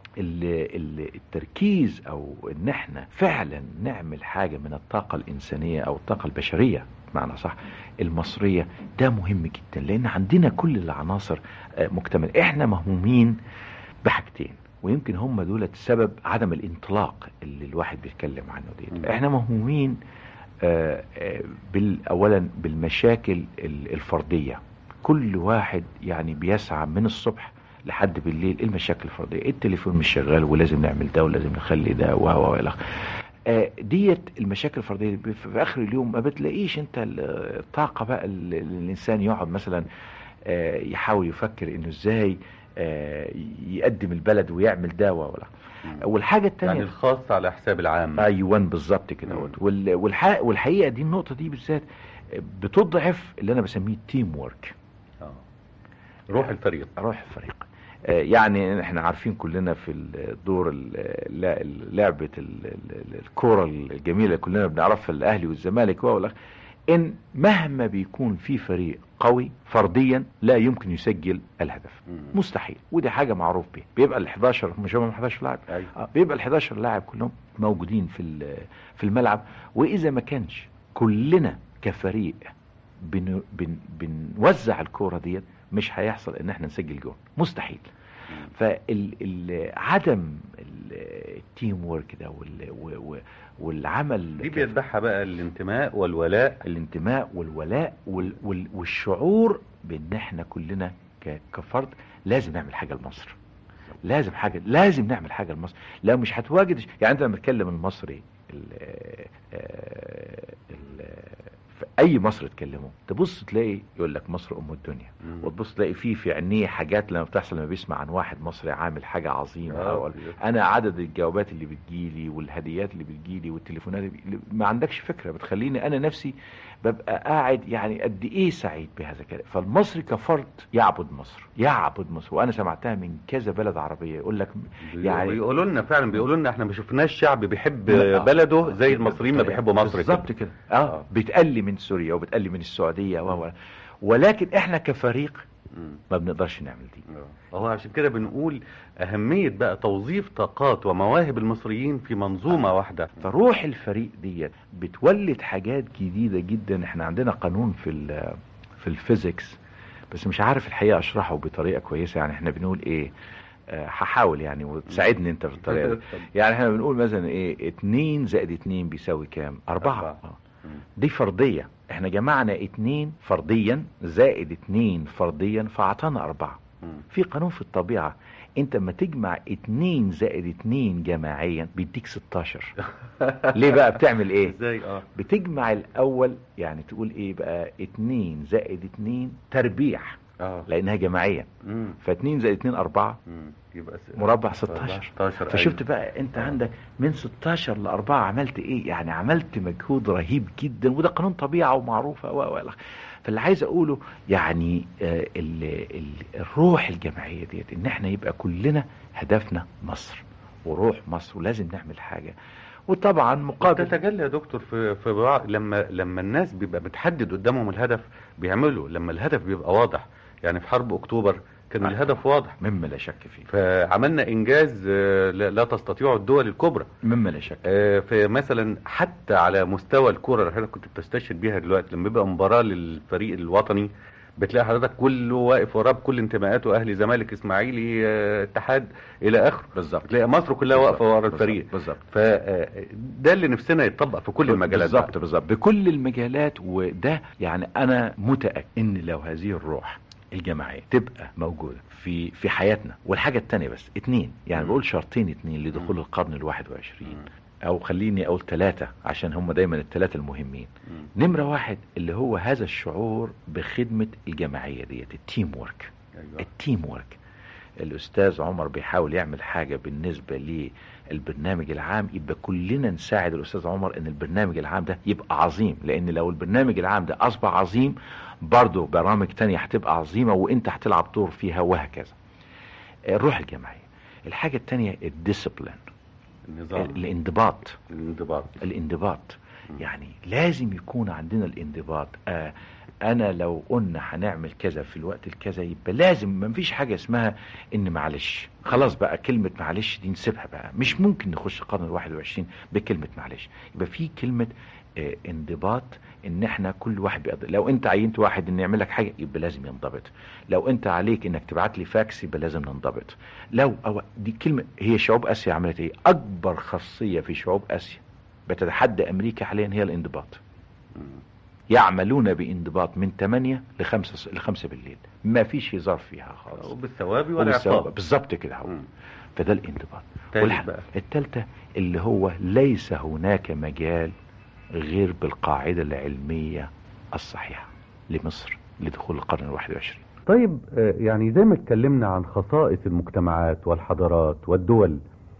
ال- ال- التركيز او ان احنا فعلا نعمل حاجه من الطاقه الانسانيه او الطاقه البشريه بمعنى صح المصريه ده مهم جدا لان عندنا كل العناصر آه، مكتمله احنا مهمومين بحاجتين ويمكن هم دول سبب عدم الانطلاق اللي الواحد بيتكلم عنه مم. دي احنا مهمومين آه، آه، بال اولا بالمشاكل ال- الفرديه كل واحد يعني بيسعى من الصبح لحد بالليل إيه المشاكل الفرديه التليفون مش شغال ولازم نعمل ده ولازم نخلي ده و و الى آخره. آه، ديت المشاكل الفرديه دي في في اخر اليوم ما بتلاقيش انت ال- الطاقه بقى اللي الانسان يقعد مثلا آه، يحاول يفكر انه ازاي آه، يقدم البلد ويعمل ده و ولا والحاجه يعني الثانيه الخاص على حساب العام ايوه بالظبط كده مم. اهوت. وال- والح- والحقيقه دي النقطه دي بالذات بتضعف اللي انا بسميه التيم وورك آه. روح الفريق روح الفريق آه، يعني احنا عارفين كلنا في الدور ال- لا- لعبه ال- ال- الكوره الجميله اللي كلنا بنعرفها الاهلي والزمالك و والآخر. ان مهما بيكون في فريق قوي فرديا لا يمكن يسجل الهدف مم. مستحيل ودي حاجه معروف بيها بيبقى ال 11 مش هم 11 لاعب أيوة. آه، بيبقى ال 11 لاعب كلهم موجودين في ال- في الملعب واذا ما كانش كلنا كفريق بن بن بنوزع الكوره ديت مش هيحصل ان احنا نسجل جون مستحيل فعدم التيم وورك ده وال- و- و- والعمل دي كف- بيتبعها بقى الانتماء والولاء الانتماء والولاء وال وال والشعور بان احنا كلنا ك- كفرد لازم نعمل حاجه لمصر لازم حاجه لازم نعمل حاجه لمصر لا مش هتواجد يعني انت لما تتكلم المصري ال آه، ال في اي مصري تكلمه تبص تلاقي يقول لك مصر ام الدنيا مم. وتبص تلاقي فيه في عينيه حاجات لما بتحصل لما بيسمع عن واحد مصري عامل حاجه عظيمه آه. أو انا عدد الجوابات اللي بتجيلي والهديات اللي بتجيلي والتليفونات اللي اللي ما عندكش فكره بتخليني انا نفسي ببقى قاعد يعني قد ايه سعيد بهذا الكلام فالمصري كفرد يعبد مصر يعبد مصر وانا سمعتها من كذا بلد عربيه يقول لك يعني بيقولوا لنا فعلا بيقولوا لنا احنا ما شفناش شعب بيحب لا. بلده زي المصريين ما بيحبوا مصر بالظبط كده. كده اه بتقلي من سوريا وبتقلي من السعوديه و و- ولكن احنا كفريق مم. ما بنقدرش نعمل دي آه. هو عشان كده بنقول أهمية بقى توظيف طاقات ومواهب المصريين في منظومة واحدة فروح الفريق ديت بتولد حاجات جديدة جدا احنا عندنا قانون في ال في الفيزيكس بس مش عارف الحقيقة اشرحه بطريقة كويسة يعني احنا بنقول ايه آه، هحاول يعني وتساعدني انت في الطريقة دي يعني احنا بنقول مثلا ايه اتنين زائد اتنين بيساوي كام اربعة أربعة. آه. مم. دي فرضية احنا جمعنا اتنين فرديا زائد اتنين فرديا فاعطانا اربعة مم. في قانون في الطبيعة انت لما تجمع اتنين زائد اتنين جماعيا بيديك 16 ليه بقى بتعمل ايه ازاي اه بتجمع الاول يعني تقول ايه بقى اتنين زائد اتنين تربيع اه لانها جماعية مم. فاتنين زائد اتنين اربعة مم. يبقى س- مربع 16 16 فشفت أيوة. بقى انت آه. عندك من 16 ل 4 عملت ايه يعني عملت مجهود رهيب جدا وده قانون طبيعه ومعروفه و و- فاللي عايز اقوله يعني آه، ال ال الروح الجماعيه ديت ان احنا يبقى كلنا هدفنا مصر وروح مصر ولازم نعمل حاجه وطبعا مقابل تتجلى يا دكتور في في بعض لما لما الناس بيبقى متحدد قدامهم الهدف بيعملوا لما الهدف بيبقى واضح يعني في حرب اكتوبر كان آه. الهدف واضح مما لا شك فيه فعملنا انجاز آه، لا لا تستطيعه الدول الكبرى مما لا شك آه، في مثلا حتى على مستوى الكرة اللي حضرتك كنت بتستشهد بيها دلوقتي لما يبقى مباراة للفريق الوطني بتلاقي حضرتك كله واقف وراه بكل انتماءاته اهلي زمالك اسماعيلي آه، اتحاد الى اخره بالظبط تلاقي مصر كلها واقفه ورا بالظبط، الفريق بالظبط فده اللي نفسنا يتطبق في كل المجالات بقى. بالظبط بالظبط بكل المجالات وده يعني انا متاكد ان لو هذه الروح الجماعيه تبقى موجوده في في حياتنا والحاجه الثانيه بس اتنين يعني مم. بقول شرطين اتنين لدخول مم. القرن الواحد وعشرين مم. او خليني اقول ثلاثه عشان هم دايما الثلاثه المهمين مم. نمره واحد اللي هو هذا الشعور بخدمه الجماعيه ديت التيم ورك أيوة. التيم ورك الاستاذ عمر بيحاول يعمل حاجه بالنسبه للبرنامج العام يبقى كلنا نساعد الاستاذ عمر ان البرنامج العام ده يبقى عظيم لان لو البرنامج العام ده اصبح عظيم برضه برامج تانية هتبقى عظيمه وانت هتلعب دور فيها وهكذا الروح الجماعيه الحاجه التانية الديسيبلين النظام الانضباط الانضباط الانضباط مم. يعني لازم يكون عندنا الانضباط آه انا لو قلنا هنعمل كذا في الوقت الكذا يبقى لازم ما فيش حاجه اسمها ان معلش خلاص بقى كلمه معلش دي نسيبها بقى مش ممكن نخش القرن الواحد وعشرين بكلمه معلش يبقى في كلمه آه انضباط ان احنا كل واحد بيقدر لو انت عينت واحد ان يعمل لك حاجه يبقى لازم ينضبط لو انت عليك انك تبعت لي فاكس يبقى لازم ننضبط لو أو دي كلمه هي شعوب اسيا عملت ايه اكبر خاصيه في شعوب اسيا بتتحدى امريكا حاليا هي الانضباط مم. يعملون بانضباط من 8 ل 5 ل 5 بالليل ما فيش هزار فيها خالص وبالثواب وبالثواب. والعقاب بالظبط كده هو مم. فده الانضباط تالت والح- بقى. التالتة اللي هو ليس هناك مجال غير بالقاعدة العلمية الصحيحة لمصر لدخول القرن الواحد وعشرين طيب آه، يعني زي ما اتكلمنا عن خصائص المجتمعات والحضارات والدول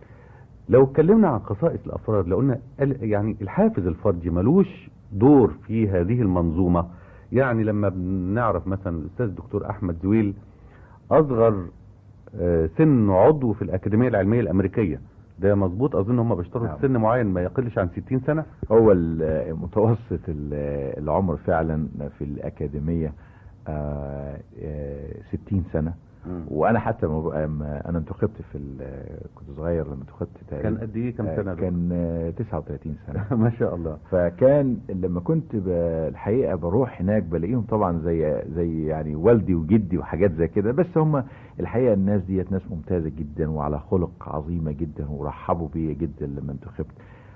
لو اتكلمنا عن خصائص الافراد لو قلنا ال- يعني الحافز الفردي ملوش دور في هذه المنظومه يعني لما بنعرف مثلا الاستاذ الدكتور احمد زويل اصغر آه، سن عضو في الاكاديميه العلميه الامريكيه ده مظبوط اظن هم بيشترطوا نعم. سن معين ما يقلش عن 60 سنه هو ال- متوسط ال- العمر فعلا في الأكاديمية آه، آه، 60 سنة وانا حتى ما بقى ما انا انتخبت في ال- كنت صغير لما انتخبت كان تقريبا قد ايه كام آه، سنه كان آه، 39 سنة ما شاء الله فكان لما كنت ب- الحقيقه بروح هناك بلاقيهم طبعا زي زي يعني والدي وجدي وحاجات زي كده بس هم الحقيقه الناس ديت ناس ممتازه جدا وعلى خلق عظيمه جدا ورحبوا بيا جدا لما انتخبت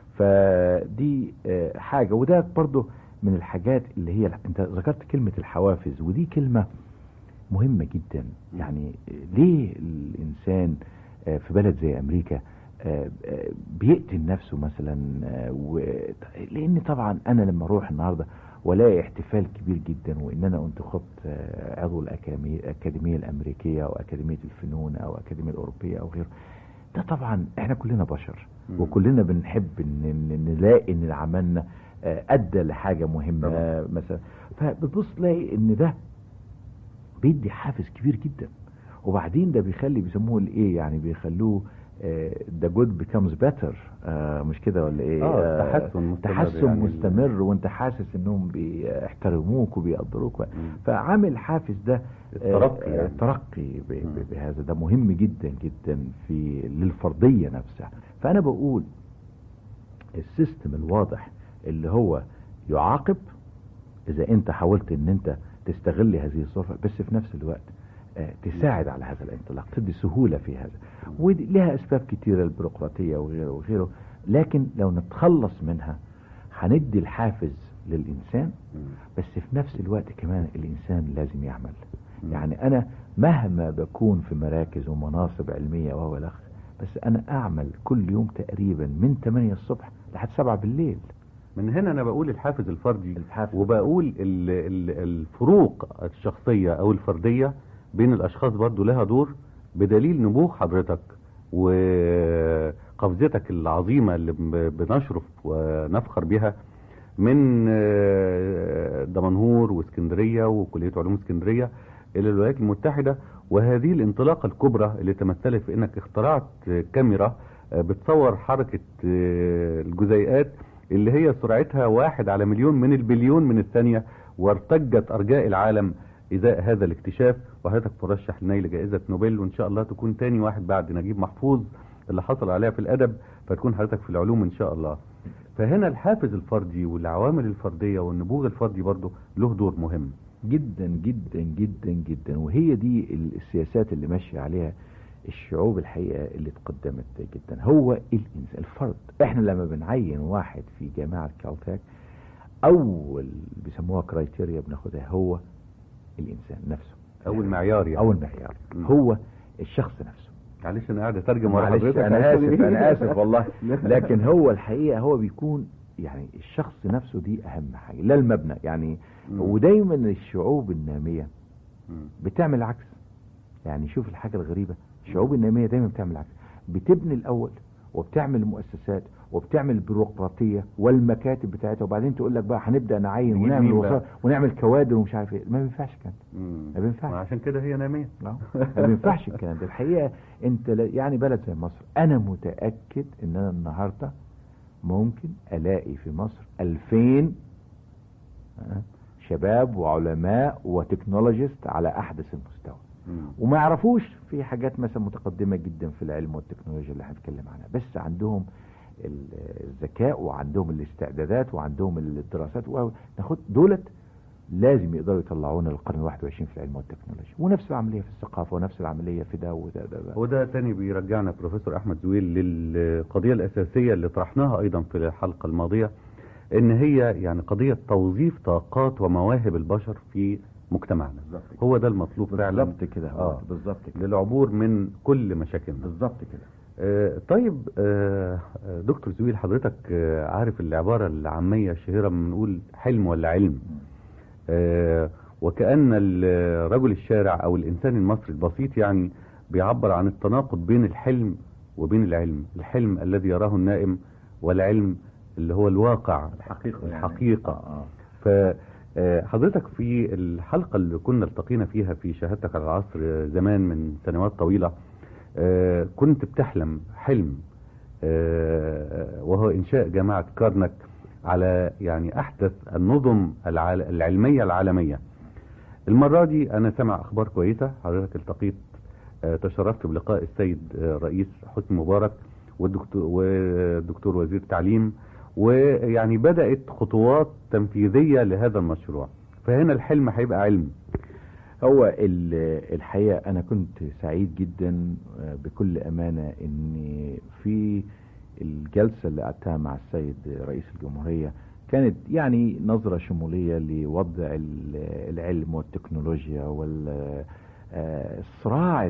فدي آه، حاجه وده برضو من الحاجات اللي هي انت ذكرت كلمه الحوافز ودي كلمه مهمه جدا يعني ليه الانسان آه، في بلد زي امريكا آه، آه، بيقتل نفسه مثلا آه، و... لان طبعا انا لما اروح النهارده والاقي احتفال كبير جدا وان انا انتخبت آه، عضو الأكاديمية, الاكاديميه الامريكيه او اكاديميه الفنون او الاكاديميه الاوروبيه او غيره ده طبعا احنا كلنا بشر مم. وكلنا بنحب ان إن نلاقي ان عملنا آه، ادى لحاجه مهمه طبعا. مثلا فبتبص تلاقي ان ده بيدي حافز كبير جدا وبعدين ده بيخلي بيسموه الايه يعني بيخلوه ذا جود بيكمز بيتر مش كده ولا ايه آه، تحسن مستمر تحسن يعني. مستمر وانت حاسس انهم بيحترموك وبيقدروك مم. فعامل حافز ده آه، الترقي يعني. الترقي ب- ب- مم. بهذا ده مهم جدا جدا في للفرديه نفسها فانا بقول السيستم الواضح اللي هو يعاقب اذا انت حاولت ان انت تستغل هذه الصرفه بس في نفس الوقت آه، تساعد على هذا الانطلاق تدي سهوله في هذا ودي لها اسباب كتيره البيروقراطيه وغيره وغيره لكن لو نتخلص منها هندي الحافز للانسان مم. بس في نفس الوقت كمان الانسان لازم يعمل مم. يعني انا مهما بكون في مراكز ومناصب علميه وهو الاخ بس انا اعمل كل يوم تقريبا من 8 الصبح لحد 7 بالليل من هنا انا بقول الحافز الفردي الحافز وبقول ال- ال- الفروق الشخصية او الفردية بين الاشخاص برضو لها دور بدليل نبوغ حضرتك وقفزتك العظيمة اللي ب- بنشرف ونفخر بها من آه، دمنهور واسكندرية وكلية علوم اسكندرية الى الولايات المتحدة وهذه الانطلاقة الكبرى اللي تمثلت في انك اخترعت كاميرا آه، بتصور حركة آه، الجزيئات اللي هي سرعتها واحد على مليون من البليون من الثانية وارتجت أرجاء العالم إزاء هذا الاكتشاف وحضرتك مرشح لنيل جائزة نوبل وإن شاء الله تكون تاني واحد بعد نجيب محفوظ اللي حصل عليها في الأدب فتكون حضرتك في العلوم إن شاء الله فهنا الحافز الفردي والعوامل الفردية والنبوغ الفردي برضه له دور مهم جدا جدا جدا جدا وهي دي السياسات اللي ماشيه عليها الشعوب الحقيقه اللي تقدمت جدا هو الانسان الفرد احنا لما بنعين واحد في جامعه كالتاك اول بيسموها كرايتيريا بناخدها هو الانسان نفسه أول معيار يعني اول معيار مم. هو الشخص نفسه معلش أنا قاعد أترجم ورا معلش حضرتك انا اسف انا اسف والله لكن هو الحقيقه هو بيكون يعني الشخص نفسه دي اهم حاجه لا المبنى يعني مم. ودايما الشعوب الناميه مم. بتعمل العكس يعني شوف الحاجة الغريبة الشعوب النامية دايما بتعمل العكس بتبني الأول وبتعمل مؤسسات وبتعمل بيروقراطية والمكاتب بتاعتها وبعدين تقول لك بقى هنبدأ نعين نجيب ونعمل مين بقى؟ وصا- ونعمل كوادر ومش عارف ايه ما بينفعش الكلام مم. ما بينفعش. وعشان كده هي نامية ده ما بينفعش الكلام ده الحقيقة انت لا- يعني بلد زي مصر انا متأكد ان انا النهاردة ممكن الاقي في مصر 2000 آه، شباب وعلماء وتكنولوجيست على احدث المستوى مم. وما يعرفوش في حاجات مثلا متقدمة جدا في العلم والتكنولوجيا اللي هنتكلم عنها بس عندهم ال- الذكاء وعندهم الاستعدادات وعندهم الدراسات وناخد دولت لازم يقدروا يطلعونا للقرن الواحد وعشرين في العلم والتكنولوجيا ونفس العملية في الثقافة ونفس العملية في ده وده ده, ده. وده تاني بيرجعنا بروفيسور احمد زويل للقضيه الاساسيه اللي طرحناها ايضا في الحلقه الماضيه ان هي يعني قضيه توظيف طاقات ومواهب البشر في مجتمعنا بالظبط هو ده المطلوب فعلا بالظبط كده آه. آه. بالظبط كده للعبور من كل مشاكلنا بالظبط كده آه، طيب آه، آه، دكتور زويل حضرتك آه، عارف العباره العاميه الشهيره بنقول حلم ولا علم آه، وكأن ال- رجل الشارع أو الإنسان المصري البسيط يعني بيعبر عن التناقض بين الحلم وبين العلم الحلم الذي يراه النائم والعلم اللي هو الواقع الحقيقة يعني. الحقيقة آه. فحضرتك في الحلقة اللي كنا التقينا فيها في شهادتك على العصر آه، زمان من سنوات طويلة آه، كنت بتحلم حلم آه، وهو إنشاء جامعة كارنك على يعني أحدث النظم العال- العلمية العالمية المرة دي أنا سمع أخبار كويسة حضرتك التقيت آه، تشرفت بلقاء السيد آه، رئيس حسني مبارك والدكتور, والدكتور وزير التعليم ويعني بدأت خطوات تنفيذية لهذا المشروع فهنا الحلم هيبقى علم هو ال- الحقيقة أنا كنت سعيد جدا آه، بكل أمانة إن في الجلسة اللي قعدتها مع السيد رئيس الجمهورية كانت يعني نظرة شمولية لوضع ال- العلم والتكنولوجيا والصراع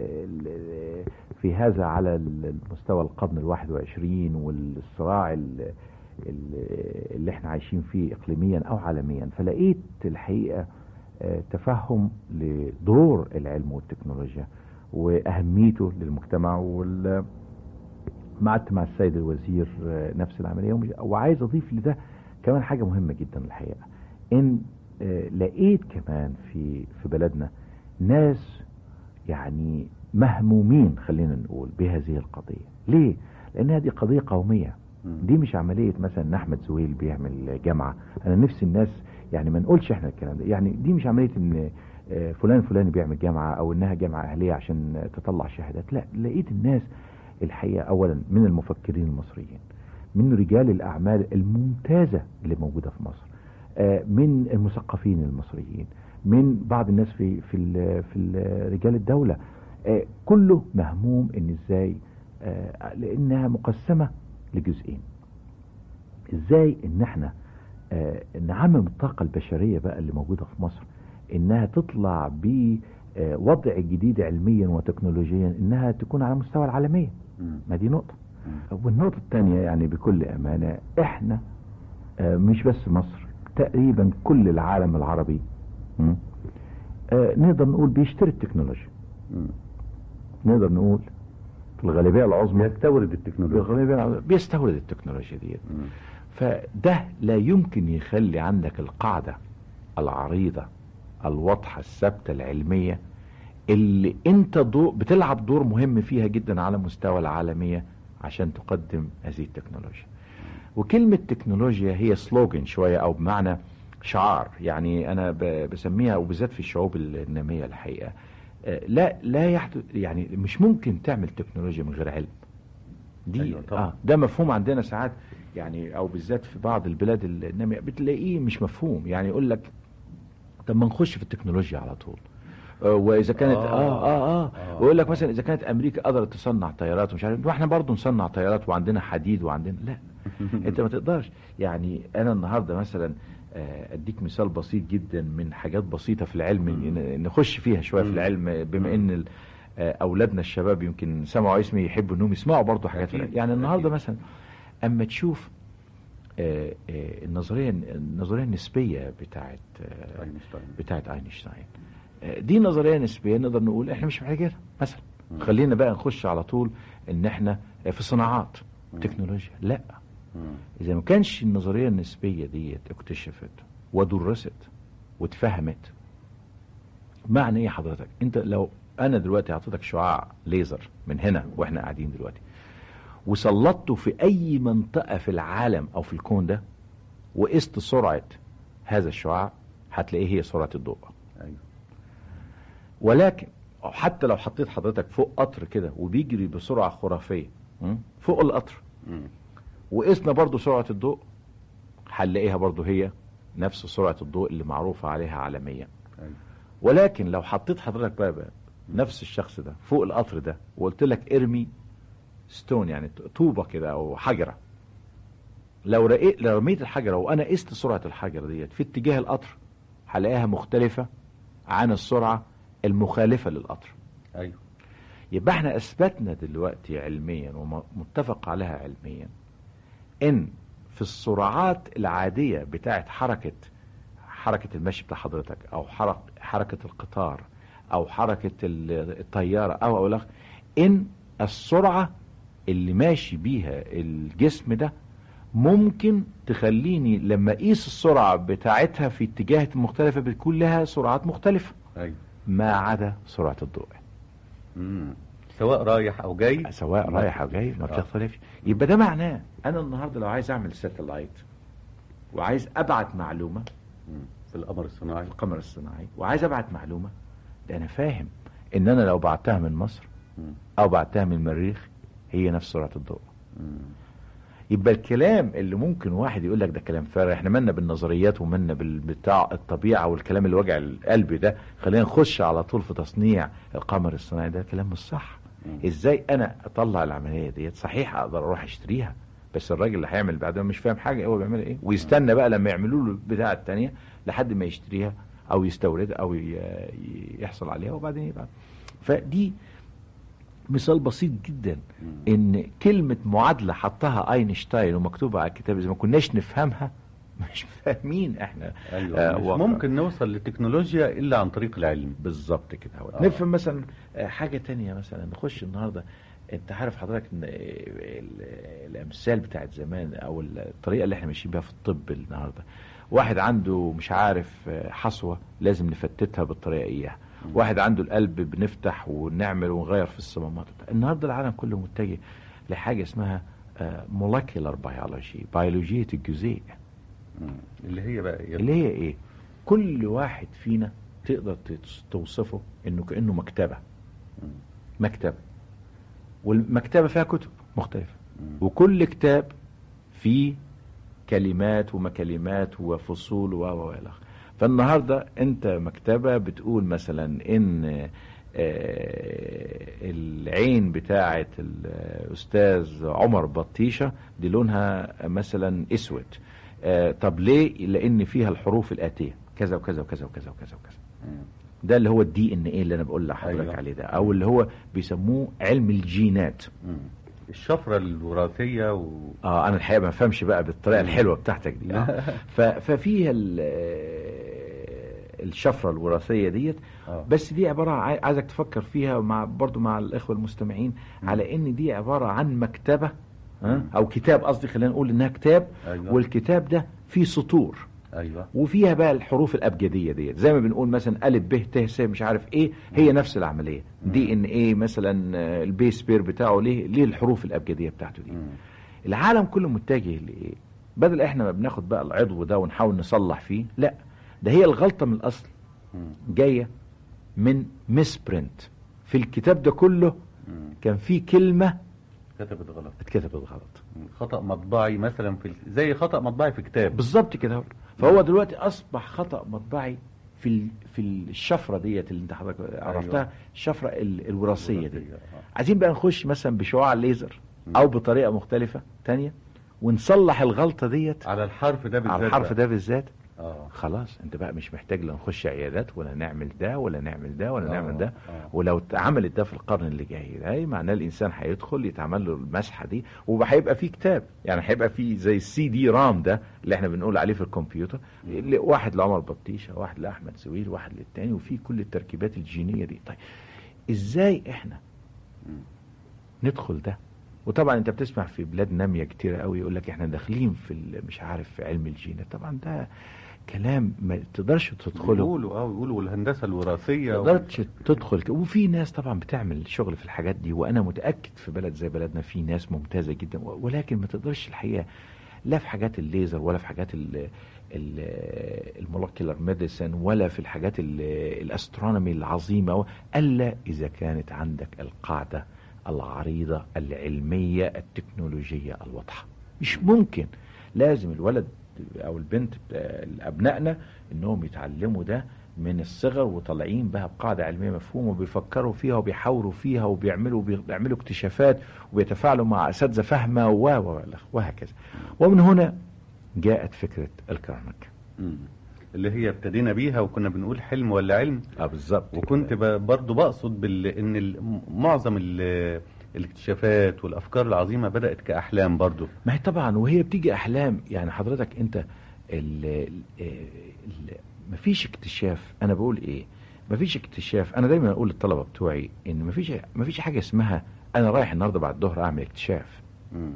في هذا على المستوى القرن الواحد وعشرين والصراع ال- ال- اللي احنا عايشين فيه اقليميا او عالميا فلقيت الحقيقة آه، تفهم لدور العلم والتكنولوجيا واهميته للمجتمع وال قعدت مع السيد الوزير آه، نفس العمليه ومش- وعايز اضيف لده كمان حاجه مهمه جدا الحقيقه ان آه، لقيت كمان في في بلدنا ناس يعني مهمومين خلينا نقول بهذه القضية ليه؟ لأن هذه قضية قومية مم. دي مش عملية مثلا ان احمد زويل بيعمل جامعة انا نفسي الناس يعني ما نقولش احنا الكلام ده يعني دي مش عملية ان آه، فلان فلان بيعمل جامعة او انها جامعة اهلية عشان تطلع شهادات لا لقيت الناس الحقيقة اولا من المفكرين المصريين من رجال الاعمال الممتازة اللي موجودة في مصر آه، من المثقفين المصريين من بعض الناس في في ال- في ال- رجال الدولة آه، كله مهموم ان ازاي آه، لانها مقسمة لجزئين ازاي ان احنا آه، نعمم الطاقة البشرية بقى اللي موجودة في مصر انها تطلع بوضع جديد علميا وتكنولوجيا انها تكون على مستوى العالمية مم. ما دي نقطة مم. والنقطة الثانية يعني بكل امانة احنا آه، مش بس مصر تقريبا كل العالم العربي م? آه، نقدر نقول بيشتري التكنولوجيا مم. نقدر نقول في الغالبية العظمى يستورد التكنولوجيا بالغالبية العظمى بيستورد التكنولوجيا ديت مم. فده لا يمكن يخلي عندك القاعدة العريضة الواضحة الثابتة العلمية اللي انت دور بتلعب دور مهم فيها جدا على مستوى العالمية عشان تقدم هذه التكنولوجيا وكلمة تكنولوجيا هي سلوجن شوية او بمعنى شعار يعني انا ب- بسميها وبالذات في الشعوب النامية الحقيقة آه، لا لا يحدث يعني مش ممكن تعمل تكنولوجيا من غير علم دي أيوة طبعا. آه ده مفهوم عندنا ساعات يعني او بالذات في بعض البلاد النامية بتلاقيه مش مفهوم يعني يقول لك طب ما نخش في التكنولوجيا على طول آه، واذا كانت اه اه اه, آه. آه. ويقول لك مثلا اذا كانت امريكا قدرت تصنع طيارات ومش عارف واحنا برضه نصنع طيارات وعندنا حديد وعندنا لا انت ما تقدرش يعني انا النهارده مثلا آه، اديك مثال بسيط جدا من حاجات بسيطه في العلم ن- نخش فيها شويه في مم. العلم بما ان ال- آه، اولادنا الشباب يمكن سمعوا اسمي يحبوا انهم يسمعوا برضه حاجات في أكيد، العلم. يعني النهارده أكيد. مثلا اما تشوف آه، آه، النظريه النظريه النسبيه بتاعت آه، أينشتاين. بتاعت اينشتاين آه، دي نظريه نسبيه نقدر نقول احنا مش محتاجينها مثلا مم. خلينا بقى نخش على طول ان احنا في صناعات مم. تكنولوجيا لا مم. اذا ما كانش النظريه النسبيه ديت اكتشفت ودرست واتفهمت معنى ايه حضرتك انت لو انا دلوقتي اعطيتك شعاع ليزر من هنا واحنا قاعدين دلوقتي وسلطته في اي منطقه في العالم او في الكون ده وقست سرعه هذا الشعاع هتلاقيه هي سرعه الضوء أيوة. ولكن حتى لو حطيت حضرتك فوق قطر كده وبيجري بسرعه خرافيه م? فوق القطر مم. وقسنا برضو سرعة الضوء هنلاقيها برضو هي نفس سرعة الضوء اللي معروفة عليها عالميا أيوة. ولكن لو حطيت حضرتك بقى, بقى نفس الشخص ده فوق القطر ده وقلت لك ارمي ستون يعني طوبة كده او حجرة لو رقيت لو رميت الحجرة وانا قست سرعة الحجرة ديت في اتجاه القطر هلاقيها مختلفة عن السرعة المخالفة للقطر أيوة. يبقى احنا اثبتنا دلوقتي علميا ومتفق عليها علميا ان في السرعات العادية بتاعت حركة حركة المشي بتاع حضرتك او حرك حركة القطار او حركة ال- الطيارة او او الأخ ان السرعة اللي ماشي بيها الجسم ده ممكن تخليني لما اقيس السرعة بتاعتها في اتجاهات مختلفة بتكون لها سرعات مختلفة أيوة. ما عدا سرعة الضوء مم. سواء رايح أو جاي سواء رايح او جاي ما آه. بتختلفش يبقى ده معناه انا النهارده لو عايز اعمل ساتلايت وعايز ابعت معلومه مم. في القمر الصناعي القمر الصناعي وعايز ابعت معلومه ده انا فاهم ان انا لو بعتها من مصر مم. او بعتها من المريخ هي نفس سرعه الضوء مم. يبقى الكلام اللي ممكن واحد يقول لك ده كلام فارغ احنا مالنا بالنظريات ومالنا بالبتاع الطبيعه والكلام اللي وجع القلب ده خلينا نخش على طول في تصنيع القمر الصناعي ده كلام مش صح مم. ازاي انا اطلع العمليه ديت صحيح اقدر اروح اشتريها بس الراجل اللي هيعمل بعدها مش فاهم حاجه هو بيعمل ايه ويستنى بقى لما يعملوا له البتاعه الثانيه لحد ما يشتريها او يستوردها او ي- ي- يحصل عليها وبعدين يبقى فدي مثال بسيط جدا مم. ان كلمة معادلة حطها اينشتاين ومكتوبة على الكتاب اذا ما كناش نفهمها مش فاهمين احنا أيوة. آه، مش واقع. ممكن نوصل لتكنولوجيا إلا عن طريق العلم بالظبط كده هو. آه. نفهم مثلا آه، حاجة تانية مثلا نخش النهاردة انت عارف حضرتك ان آه، ال- الامثال بتاعت زمان او الطريقة اللي احنا ماشيين بيها في الطب النهاردة واحد عنده مش عارف آه، حصوة لازم نفتتها بالطريقة اياها واحد عنده القلب بنفتح ونعمل ونغير في الصمامات النهارده العالم كله متجه لحاجه اسمها مولكيولار بيولوجي بيولوجيه الجزيء مم. اللي هي بقى إيه؟ اللي هي ايه كل واحد فينا تقدر تت- توصفه انه كانه مكتبه مم. مكتبه والمكتبه فيها كتب مختلفه مم. وكل كتاب فيه كلمات ومكلمات وفصول و و الى آخره. فالنهارده انت مكتبه بتقول مثلا ان آه، العين بتاعه الاستاذ عمر بطيشه دي لونها مثلا اسود آه، طب ليه لان فيها الحروف الاتيه كذا وكذا وكذا وكذا وكذا وكذا مم. ده اللي هو الدي ان ايه اللي انا بقول لحضرتك أيوة. عليه ده او اللي هو بيسموه علم الجينات مم. الشفرة الوراثية و... اه انا الحقيقه ما فهمش بقى بالطريقه الحلوه بتاعتك دي آه. ف- ففيها ال- آه، الشفره الوراثيه ديت آه. بس دي عباره عن عايزك تفكر فيها مع برضو مع الاخوه المستمعين على ان دي عباره عن مكتبه آه، او كتاب قصدي خلينا نقول انها كتاب أيوة. والكتاب ده فيه سطور ايوه وفيها بقى الحروف الابجديه ديت زي ما بنقول مثلا الف ب ت س مش عارف ايه هي نفس العمليه دي ان ايه مثلا آه، البيس بير بتاعه ليه ليه الحروف الابجديه بتاعته دي مم. العالم كله متجه لايه بدل احنا ما بناخد بقى العضو ده ونحاول نصلح فيه لا ده هي الغلطه من الاصل مم. جايه من مسبرنت في الكتاب ده كله مم. كان في كلمه كتبت غلط اتكتبت غلط مم. خطأ مطبعي مثلا في ال- زي خطأ مطبعي في كتاب بالظبط كده فهو دلوقتي اصبح خطا مطبعي في ال- في الشفره ديت اللي انت حضرتك عرفتها الشفره ال- الوراثيه دي وراثية، آه. عايزين بقى نخش مثلا بشعاع الليزر او بطريقه مختلفه تانية ونصلح الغلطه ديت على الحرف ده بالذات على الحرف بقى. ده بالذات اه خلاص انت بقى مش محتاج لا نخش عيادات ولا نعمل ده ولا نعمل ده ولا آه، نعمل ده آه. ولو اتعملت ده في القرن اللي جاي ده أي معناه الانسان هيدخل يتعمل له المسحه دي وهيبقى فيه كتاب يعني هيبقى فيه زي السي دي رام ده اللي احنا بنقول عليه في الكمبيوتر اللي واحد لعمر بطيشه واحد لاحمد سويل واحد للتاني وفي كل التركيبات الجينيه دي طيب ازاي احنا مم. ندخل ده وطبعا انت بتسمع في بلاد ناميه كتير قوي يقول لك احنا داخلين في ال- مش عارف في علم الجينات طبعا ده كلام ما تقدرش تدخله يقولوا اه يقولوا الهندسة الوراثية ما تقدرش تدخل ك- وفي ناس طبعا بتعمل شغل في الحاجات دي وانا متاكد في بلد زي بلدنا في ناس ممتازه جدا و- ولكن ما تقدرش الحقيقه لا في حاجات الليزر ولا في حاجات المولكيولار ميديسن ولا في الحاجات ال- الاسترونومي العظيمه و- الا اذا كانت عندك القاعده العريضه العلميه التكنولوجيه الواضحه مش ممكن لازم الولد او البنت بتاع- ابنائنا انهم يتعلموا ده من الصغر وطالعين بها بقاعده علميه مفهومه وبيفكروا فيها وبيحاوروا فيها وبيعملوا بيعملوا اكتشافات وبيتفاعلوا مع اساتذه فاهمه و و- وهكذا ومن هنا جاءت فكره الكرنك مم. اللي هي ابتدينا بيها وكنا بنقول حلم ولا علم اه بالظبط وكنت ب- برضو بقصد بال... ان ال... م- معظم ال... الاكتشافات والافكار العظيمه بدات كاحلام برضو ما هي طبعا وهي بتيجي احلام يعني حضرتك انت ال ال ال مفيش اكتشاف انا بقول ايه مفيش اكتشاف انا دايما اقول للطلبه بتوعي ان مفيش مفيش حاجه اسمها انا رايح النهارده بعد الظهر اعمل اكتشاف مم.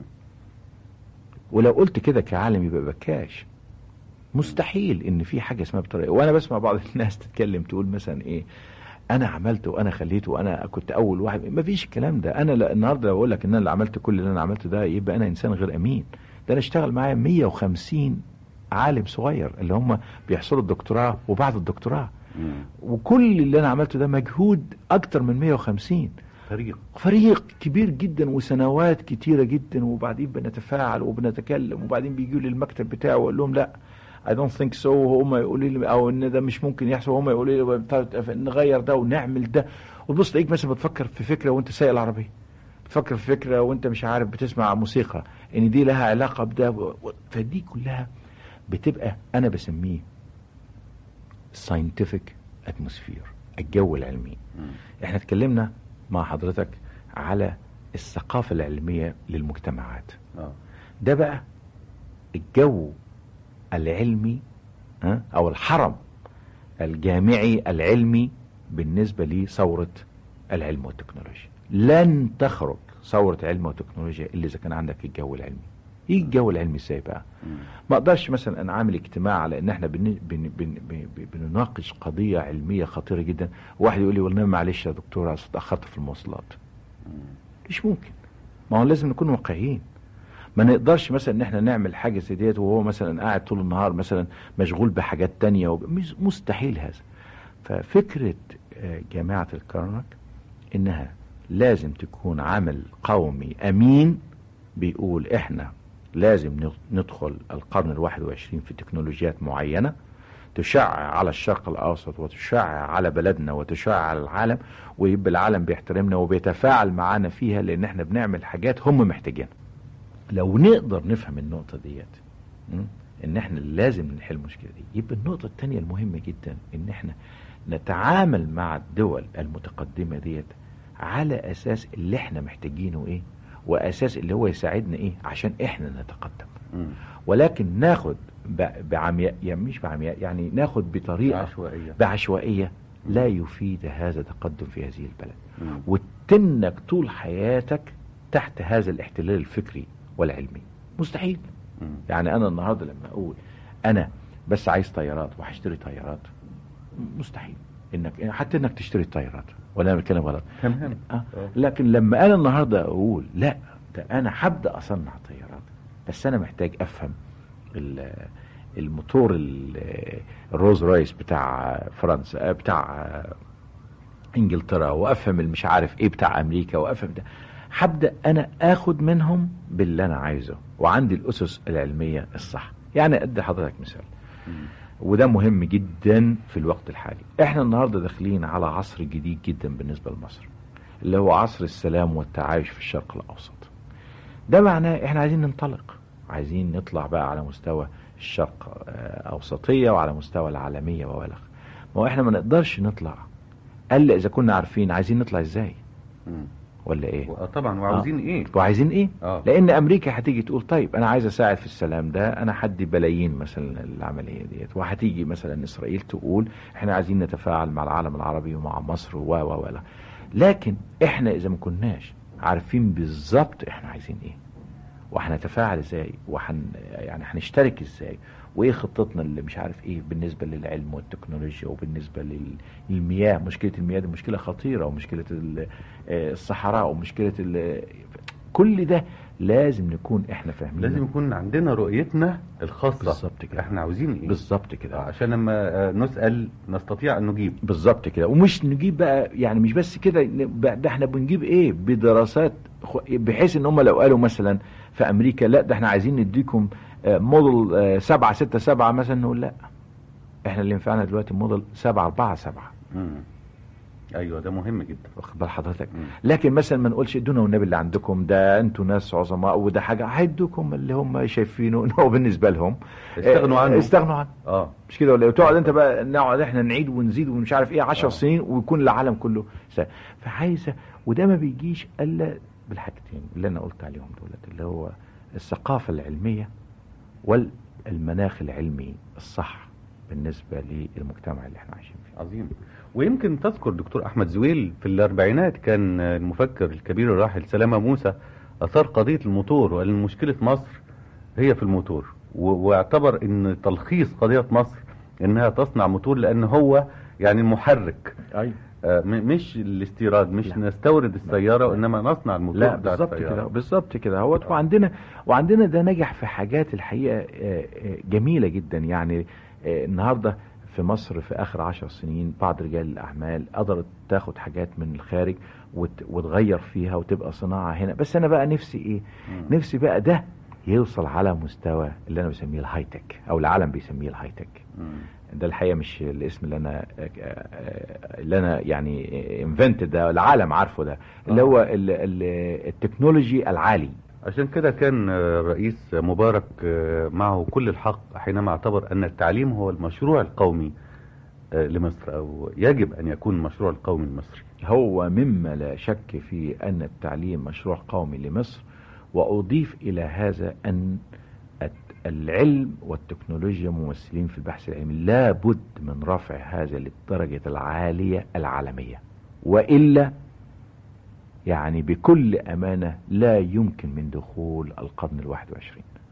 ولو قلت كده كعالم يبقى بكاش مستحيل ان في حاجه اسمها بطريقه وانا بسمع بعض الناس تتكلم تقول مثلا ايه انا عملت وانا خليت وانا كنت اول واحد ما فيش الكلام ده انا ل- النهارده لو اقول لك ان انا اللي عملت كل اللي انا عملته ده يبقى انا انسان غير امين ده انا اشتغل معايا 150 عالم صغير اللي هم بيحصلوا الدكتوراه وبعد الدكتوراه مم. وكل اللي انا عملته ده مجهود اكتر من 150 فريق فريق كبير جدا وسنوات كتيرة جدا وبعدين بنتفاعل وبنتكلم وبعدين بيجوا لي المكتب بتاعه واقول لهم لا I don't think so وهم يقولوا لي او ان ده مش ممكن يحصل وهم يقولوا لي طيب نغير ده ونعمل ده وتبص تلاقيك مثلا بتفكر في فكره وانت سايق العربيه بتفكر في فكره وانت مش عارف بتسمع موسيقى ان دي لها علاقه بده و- و- فدي كلها بتبقى انا بسميه scientific atmosphere الجو العلمي مم. احنا اتكلمنا مع حضرتك على الثقافة العلمية للمجتمعات اه ده بقى الجو العلمي ها، او الحرم الجامعي العلمي بالنسبة لثورة العلم والتكنولوجيا لن تخرج ثورة علم وتكنولوجيا إلا إذا كان عندك الجو العلمي يجي الجو العلمي ازاي بقى ما اقدرش مثلا انا عامل اجتماع على ان احنا بن بن بن بن بنناقش قضيه علميه خطيره جدا واحد يقول لي والله معلش يا دكتور أصل اتاخرت في المواصلات مش ممكن ما هو لازم نكون واقعيين ما نقدرش مثلا ان احنا نعمل حاجه زي ديت وهو مثلا قاعد طول النهار مثلا مشغول بحاجات تانية وب... مش- مستحيل هذا ففكره آه، جامعه الكرنك انها لازم تكون عمل قومي امين بيقول احنا لازم ند- ندخل القرن الواحد وعشرين في تكنولوجيات معينة تشع على الشرق الأوسط وتشع على بلدنا وتشع على العالم ويبقى العالم بيحترمنا وبيتفاعل معانا فيها لأن احنا بنعمل حاجات هم محتاجينها لو نقدر نفهم النقطة ديت م? ان احنا لازم نحل المشكلة دي يبقى النقطة التانية المهمة جدا ان احنا نتعامل مع الدول المتقدمة ديت على اساس اللي احنا محتاجينه ايه واساس اللي هو يساعدنا ايه عشان احنا نتقدم مم. ولكن ناخد ب- بعمياء يعني مش بعمياء يعني ناخد بطريقة عشوائية بعشوائية لا يفيد هذا تقدم في هذه البلد مم. وتنك طول حياتك تحت هذا الاحتلال الفكري والعلمي مستحيل مم. يعني انا النهارده لما اقول انا بس عايز طيارات وهشتري طيارات مستحيل انك حتى انك تشتري طيارات ولا انا بتكلم غلط تمام آه. آه. لكن لما انا النهارده اقول لا ده انا هبدا اصنع طيارات بس انا محتاج افهم ال- الموتور ال- الروز رايس بتاع فرنسا آه، بتاع آه، انجلترا وافهم المش عارف ايه بتاع امريكا وافهم ده هبدا انا اخد منهم باللي انا عايزه وعندي الاسس العلميه الصح يعني ادي حضرتك مثال مم. وده مهم جدا في الوقت الحالي احنا النهارده داخلين على عصر جديد جدا بالنسبه لمصر اللي هو عصر السلام والتعايش في الشرق الاوسط ده معناه احنا عايزين ننطلق عايزين نطلع بقى على مستوى الشرق آه، اوسطيه وعلى مستوى العالميه وبلغ ما هو احنا ما نقدرش نطلع الا اذا كنا عارفين عايزين نطلع ازاي مم. ولا ايه و- طبعا وعاوزين ايه وعايزين ايه اه لان امريكا هتيجي تقول طيب انا عايز اساعد في السلام ده انا هدي بلايين مثلا العمليه ديت وهتيجي مثلا اسرائيل تقول احنا عايزين نتفاعل مع العالم العربي ومع مصر و و و لا. لكن احنا اذا ما كناش عارفين بالظبط احنا عايزين ايه وهنتفاعل ازاي وحن يعني هنشترك ازاي وايه خطتنا اللي مش عارف ايه بالنسبه للعلم والتكنولوجيا وبالنسبه لل- للمياه مشكله المياه دي مشكله خطيره ومشكله ال- آه، الصحراء ومشكله ال- كل ده لازم نكون احنا فاهمين لازم يكون عندنا رؤيتنا الخاصة بالظبط كده. احنا عاوزين ايه بالظبط آه، كده عشان لما آه، نسأل نستطيع ان نجيب بالظبط كده ومش نجيب بقى يعني مش بس كده ن- بقى ده احنا بنجيب ايه بدراسات خ- بحيث ان هم لو قالوا مثلا في امريكا لا ده احنا عايزين نديكم آه، موديل آه، سبعة ستة سبعة مثلا نقول لا احنا اللي ينفعنا دلوقتي موديل سبعة أربعة سبعة مم. ايوه ده مهم جدا واخد بال حضرتك مم. لكن مثلا ما نقولش ادونا والنبي اللي عندكم ده انتوا ناس عظماء وده حاجه هيدوكم اللي هم شايفينه ان هو بالنسبه لهم استغنوا آه، عنه. استغنوا عنه اه مش كده ولا إيه؟ وتقعد انت بقى نقعد احنا نعيد ونزيد ومش عارف ايه 10 آه. سنين ويكون العالم كله س- فعايزه وده ما بيجيش الا بالحاجتين اللي انا قلت عليهم دولت اللي هو الثقافه العلميه والمناخ العلمي الصح بالنسبه للمجتمع اللي احنا عايشين فيه عظيم ويمكن تذكر دكتور احمد زويل في الاربعينات كان المفكر الكبير الراحل سلامه موسى اثار قضيه الموتور وقال إن مشكله مصر هي في الموتور و- واعتبر ان تلخيص قضيه مصر انها تصنع موتور لان هو يعني المحرك ايوه آه، م- مش الاستيراد مش لا. نستورد السياره لا. وانما نصنع الموتور لا بتاع بالظبط السيارة. كده بالظبط كده هو وعندنا وعندنا ده نجح في حاجات الحقيقه آه، آه، جميله جدا يعني آه، النهارده في مصر في اخر عشر سنين بعض رجال الاعمال قدرت تاخد حاجات من الخارج وت- وتغير فيها وتبقى صناعه هنا بس انا بقى نفسي ايه مم. نفسي بقى ده يوصل على مستوى اللي انا بسميه الهاي تك او العالم بيسميه الهاي تك مم. ده الحقيقه مش الاسم اللي انا اللي انا يعني انفنتد ده العالم عارفه ده اللي آه. هو ال- ال- التكنولوجي العالي عشان كده كان آه، الرئيس مبارك آه، معه كل الحق حينما اعتبر ان التعليم هو المشروع القومي آه، لمصر او يجب ان يكون المشروع القومي المصري هو مما لا شك فيه ان التعليم مشروع قومي لمصر واضيف الى هذا ان الت- العلم والتكنولوجيا ممثلين في البحث العلمي لابد من رفع هذا للدرجة العالية العالمية وإلا يعني بكل أمانة لا يمكن من دخول القرن الواحد وعشرين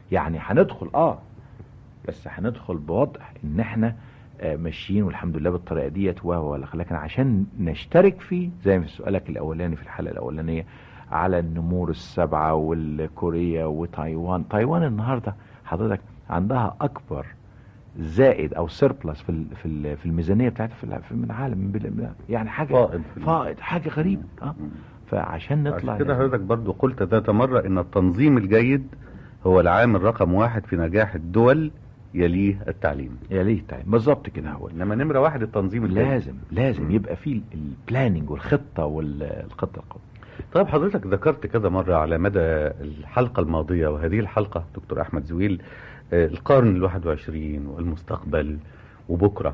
يعني هندخل اه بس هندخل بوضع ان احنا آه، ماشيين والحمد لله بالطريقه ديت و و- لكن عشان نشترك فيه زي في سؤالك الاولاني في الحلقه الاولانيه على النمور السبعه والكوريا وتايوان تايوان النهارده حضرتك عندها اكبر زائد او سيربلس في ال- في ال- في الميزانيه بتاعتها في الع- في العالم بال- يعني حاجه فائض في ال- فائض حاجه غريبه اه فعشان نطلع عشان كده لازم- حضرتك برضو قلت ذات مرة ان التنظيم الجيد هو العامل رقم واحد في نجاح الدول يليه التعليم يا ليه تعالى بالظبط كده هو انما نمرة واحد التنظيم الجيد لازم لازم مم. يبقى فيه البلاننج والخطه والخطه القوميه طيب حضرتك ذكرت كذا مرة على مدى الحلقة الماضية وهذه الحلقة دكتور أحمد زويل آه، القرن الواحد وعشرين والمستقبل وبكرة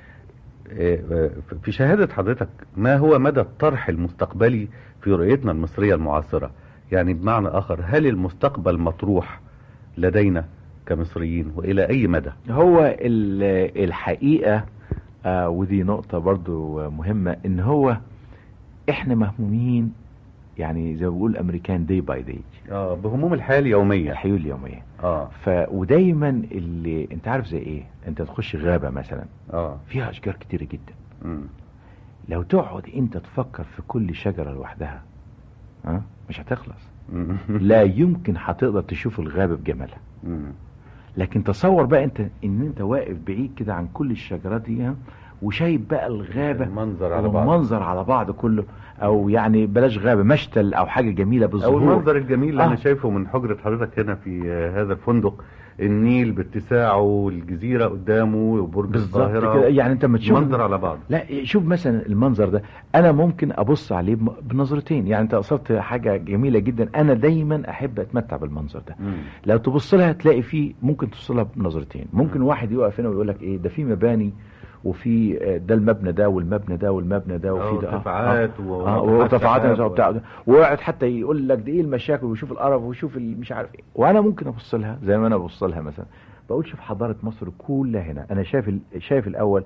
آه، آه، في شهادة حضرتك ما هو مدى الطرح المستقبلي في رؤيتنا المصرية المعاصرة يعني بمعنى آخر هل المستقبل مطروح لدينا كمصريين وإلى أي مدى هو ال- الحقيقه آه ودي نقطه برضو مهمه ان هو احنا مهمومين يعني زي ما بيقول الامريكان داي باي داي آه بهموم الحياة اليومية الحياه اليوميه آه ف ودايما اللي انت عارف زي ايه انت تخش غابه مثلا آه فيها اشجار كتيره جدا مم. لو تقعد انت تفكر في كل شجره لوحدها ها مش هتخلص مم. لا يمكن هتقدر تشوف الغابه بجمالها مم. لكن تصور بقى انت ان انت واقف بعيد كده عن كل الشجرات دي ها، وشايف بقى الغابه المنظر على بعض المنظر على بعض كله او يعني بلاش غابه مشتل او حاجه جميله او بالظهور المنظر الجميل اللي آه. انا شايفه من حجرة حضرتك هنا في آه، هذا الفندق النيل باتساعه والجزيرة قدامه وبرج بالظبط القاهرة كده يعني انت ما تشوف منظر على بعض لا شوف مثلا المنظر ده انا ممكن ابص عليه بم- بنظرتين يعني انت قصدت حاجه جميله جدا انا دايما احب اتمتع بالمنظر ده مم. لو تبص لها تلاقي فيه ممكن تبص لها بنظرتين ممكن واحد يقف هنا ويقول لك ايه ده في مباني وفي آه، ده المبنى ده والمبنى ده والمبنى ده وفي ده آه، ارتفاعات آه، آه، وارتفاعات وبتاع ده. ويقعد حتى يقول لك ده ايه المشاكل ويشوف القرف ويشوف ال- مش عارف ايه وانا ممكن ابص لها زي ما انا ببص لها مثلا بقول شوف حضاره مصر كلها هنا انا شايف ال- شايف الاول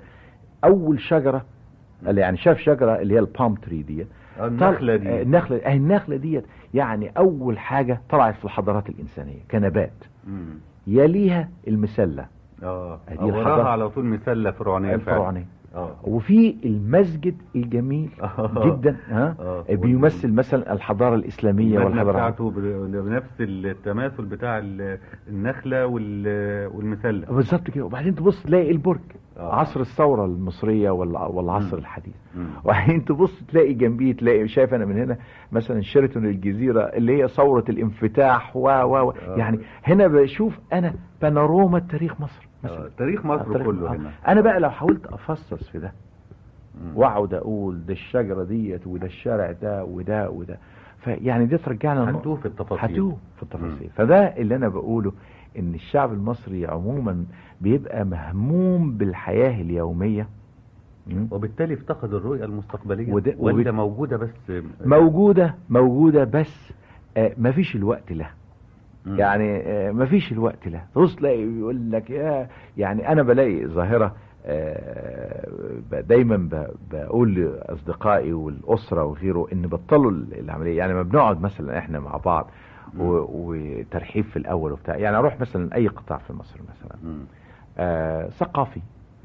اول شجره اللي يعني شاف شجره اللي هي البام تري ديت النخلة آه، دي النخله آه، النخله ديت يعني اول حاجه طلعت في الحضارات الانسانيه كنبات مم. يليها المسله اه دي وراها الحضارة. على طول مسلة فرعونية فعلا. الفرعونيه اه وفي المسجد الجميل آه. جدا ها آه. بيمثل مثلا الحضاره الاسلاميه المبنى والحضاره بتاعته ب- بنفس التماثل بتاع ال- النخلة وال- والمسلة بالظبط كده وبعدين تبص تلاقي البرج آه. عصر الثوره المصريه والع- والعصر مم. الحديث مم. وبعدين تبص تلاقي جنبيه تلاقي شايف انا من هنا مثلا شيراتون الجزيره اللي هي ثوره الانفتاح و و و آه. يعني هنا بشوف انا بانوراما تاريخ مصر آه. مثلا تاريخ آه، مصر تاريخ- كله آه. هنا انا بقى لو حاولت افصص في ده مم. واقعد اقول ده الشجره ديت وده الشارع ده وده وده فيعني دي ترجعنا لنقطة- هتوه في التفاصيل هتوه في التفاصيل فده اللي انا بقوله ان الشعب المصري عموما بيبقى مهموم بالحياه اليوميه م? وبالتالي افتقد الرؤية المستقبلية وده- ولا وبت- موجودة بس موجوده موجوده بس آه مفيش الوقت لها مم. يعني آه مفيش الوقت لها تبص تلاقي يقول لك يا يعني انا بلاقي ظاهره آه ب- دايما ب- بقول لاصدقائي والاسره وغيره ان بطلوا ال- العمليه يعني ما بنقعد مثلا احنا مع بعض و- وترحيب في الاول وبتاع يعني اروح مثلا اي قطاع في مصر مثلا مم. آه ثقافي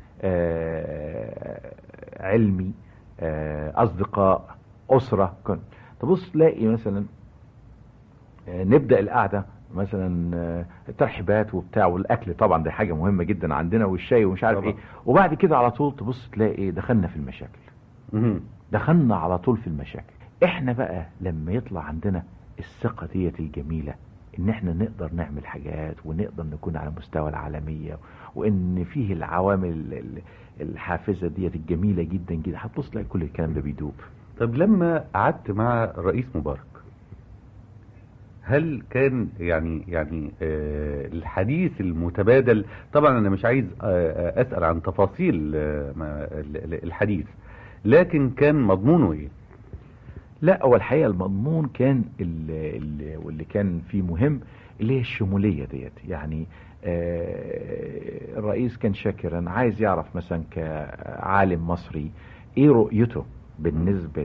آه علمي آه اصدقاء اسره كن تبص تلاقي مثلا آه نبدا القعده مثلا آه الترحيبات وبتاع والاكل طبعا دي حاجه مهمه جدا عندنا والشاي ومش عارف طبعا. ايه وبعد كده على طول تبص تلاقي دخلنا في المشاكل مم. دخلنا على طول في المشاكل احنا بقى لما يطلع عندنا الثقة ديت الجميلة ان احنا نقدر نعمل حاجات ونقدر نكون على مستوى العالمية وان فيه العوامل ال- ال- الحافزة ديت الجميلة جدا جدا هتبص تلاقي كل الكلام ده بيدوب طب لما قعدت مع الرئيس مبارك هل كان يعني يعني آه الحديث المتبادل طبعا انا مش عايز آه آه اسال عن تفاصيل آه ما- ال- ال- الحديث لكن كان مضمونه ايه؟ لا هو الحقيقة المضمون كان ال- ال- واللي كان فيه مهم اللي هي الشمولية ديت يعني آه، الرئيس كان شاكرا عايز يعرف مثلا كعالم مصري ايه رؤيته بالنسبه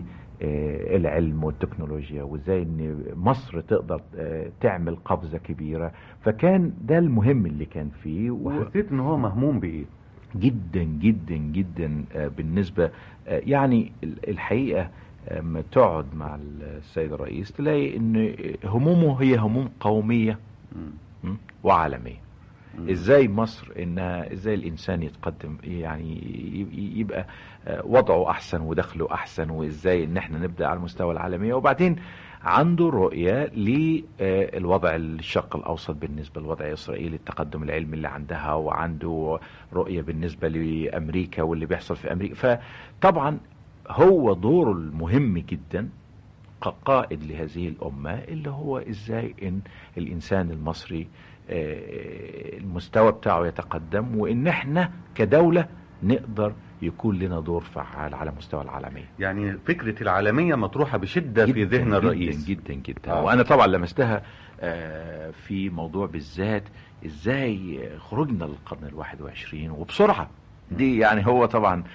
للعلم والتكنولوجيا وازاي ان مصر تقدر آه، تعمل قفزه كبيره فكان ده المهم اللي كان فيه و- وحسيت ان هو مهموم بايه جدا جدا جدا آه، بالنسبة آه، يعني ال- الحقيقة لما تقعد مع السيد الرئيس تلاقي ان همومه هي هموم قومية مم. م، وعالمية مم. ازاي مصر انها ازاي الانسان يتقدم يعني ي- يبقى آه، وضعه احسن ودخله احسن وازاي ان احنا نبدا على المستوى العالمي وبعدين عنده رؤية للوضع الشرق الأوسط بالنسبة لوضع إسرائيل التقدم العلمي اللي عندها وعنده رؤية بالنسبة لأمريكا واللي بيحصل في أمريكا فطبعا هو دوره المهم جدا كقائد لهذه الأمة اللي هو إزاي إن الإنسان المصري آه، المستوى بتاعه يتقدم وإن إحنا كدولة نقدر يكون لنا دور فعال على مستوى العالمية يعني فكرة العالمية مطروحة بشدة في جداً ذهن الرئيس جدا جدا جدا آه. وانا طبعا لمستها آه، في موضوع بالذات ازاي خرجنا للقرن الواحد وعشرين وبسرعة دي يعني هو طبعا آه،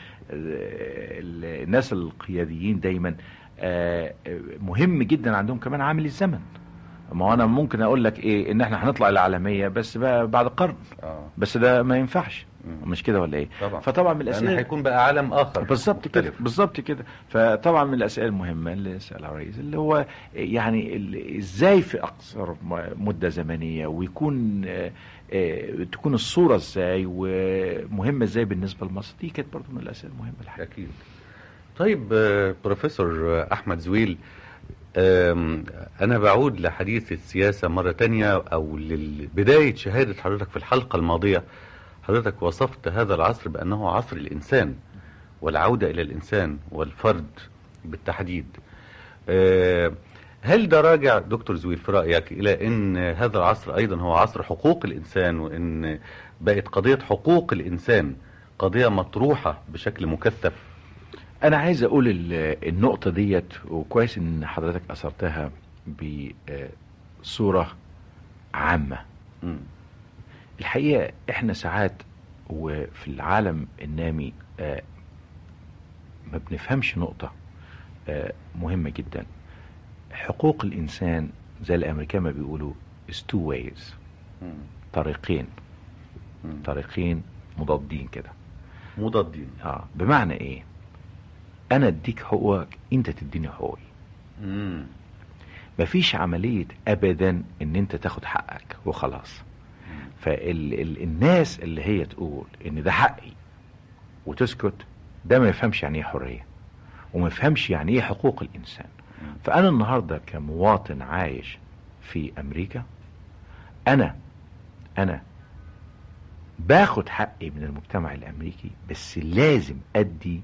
ال- الناس القياديين دايما آه، مهم جدا عندهم كمان عامل الزمن ما هو انا ممكن اقول لك ايه ان احنا هنطلع العالمية بس بقى بعد قرن اه بس ده ما ينفعش مم. مش كده ولا ايه طبعا فطبعا من لأن الاسئله هيكون بقى عالم آخر بالظبط كده مختلف. بالظبط كده فطبعا من الاسئله المهمه اللي سالها الرئيس اللي هو يعني ال- ازاي في اقصر م- مده زمنيه ويكون آه، آه، تكون الصوره ازاي ومهمه ازاي بالنسبه لمصر دي كانت برضه من الاسئله المهمه الحقيقه أكيد طيب آه، بروفيسور آه، أحمد زويل آم، أنا بعود لحديث السياسة مرة تانية أو لبداية شهادة حضرتك في الحلقة الماضية حضرتك وصفت هذا العصر بأنه عصر الإنسان والعودة إلى الإنسان والفرد بالتحديد آه، هل ده راجع دكتور زويل في رأيك إلى أن هذا العصر أيضا هو عصر حقوق الإنسان وأن بقت قضية حقوق الإنسان قضية مطروحة بشكل مكثف انا عايز اقول ال- النقطه ديت وكويس ان حضرتك اثرتها بصوره عامه مم. الحقيقه احنا ساعات وفي العالم النامي آه، ما بنفهمش نقطه آه، مهمه جدا حقوق الانسان زي الامريكان ما بيقولوا is two ways مم. طريقين مم. طريقين مضادين كده مضادين اه بمعنى ايه انا اديك حقوقك انت تديني حقوقي مم. مفيش عملية ابدا ان انت تاخد حقك وخلاص فالناس اللي هي تقول ان ده حقي وتسكت ده ما يفهمش يعني ايه حرية وما يفهمش يعني ايه حقوق الانسان فانا النهاردة كمواطن عايش في امريكا انا انا باخد حقي من المجتمع الامريكي بس لازم ادي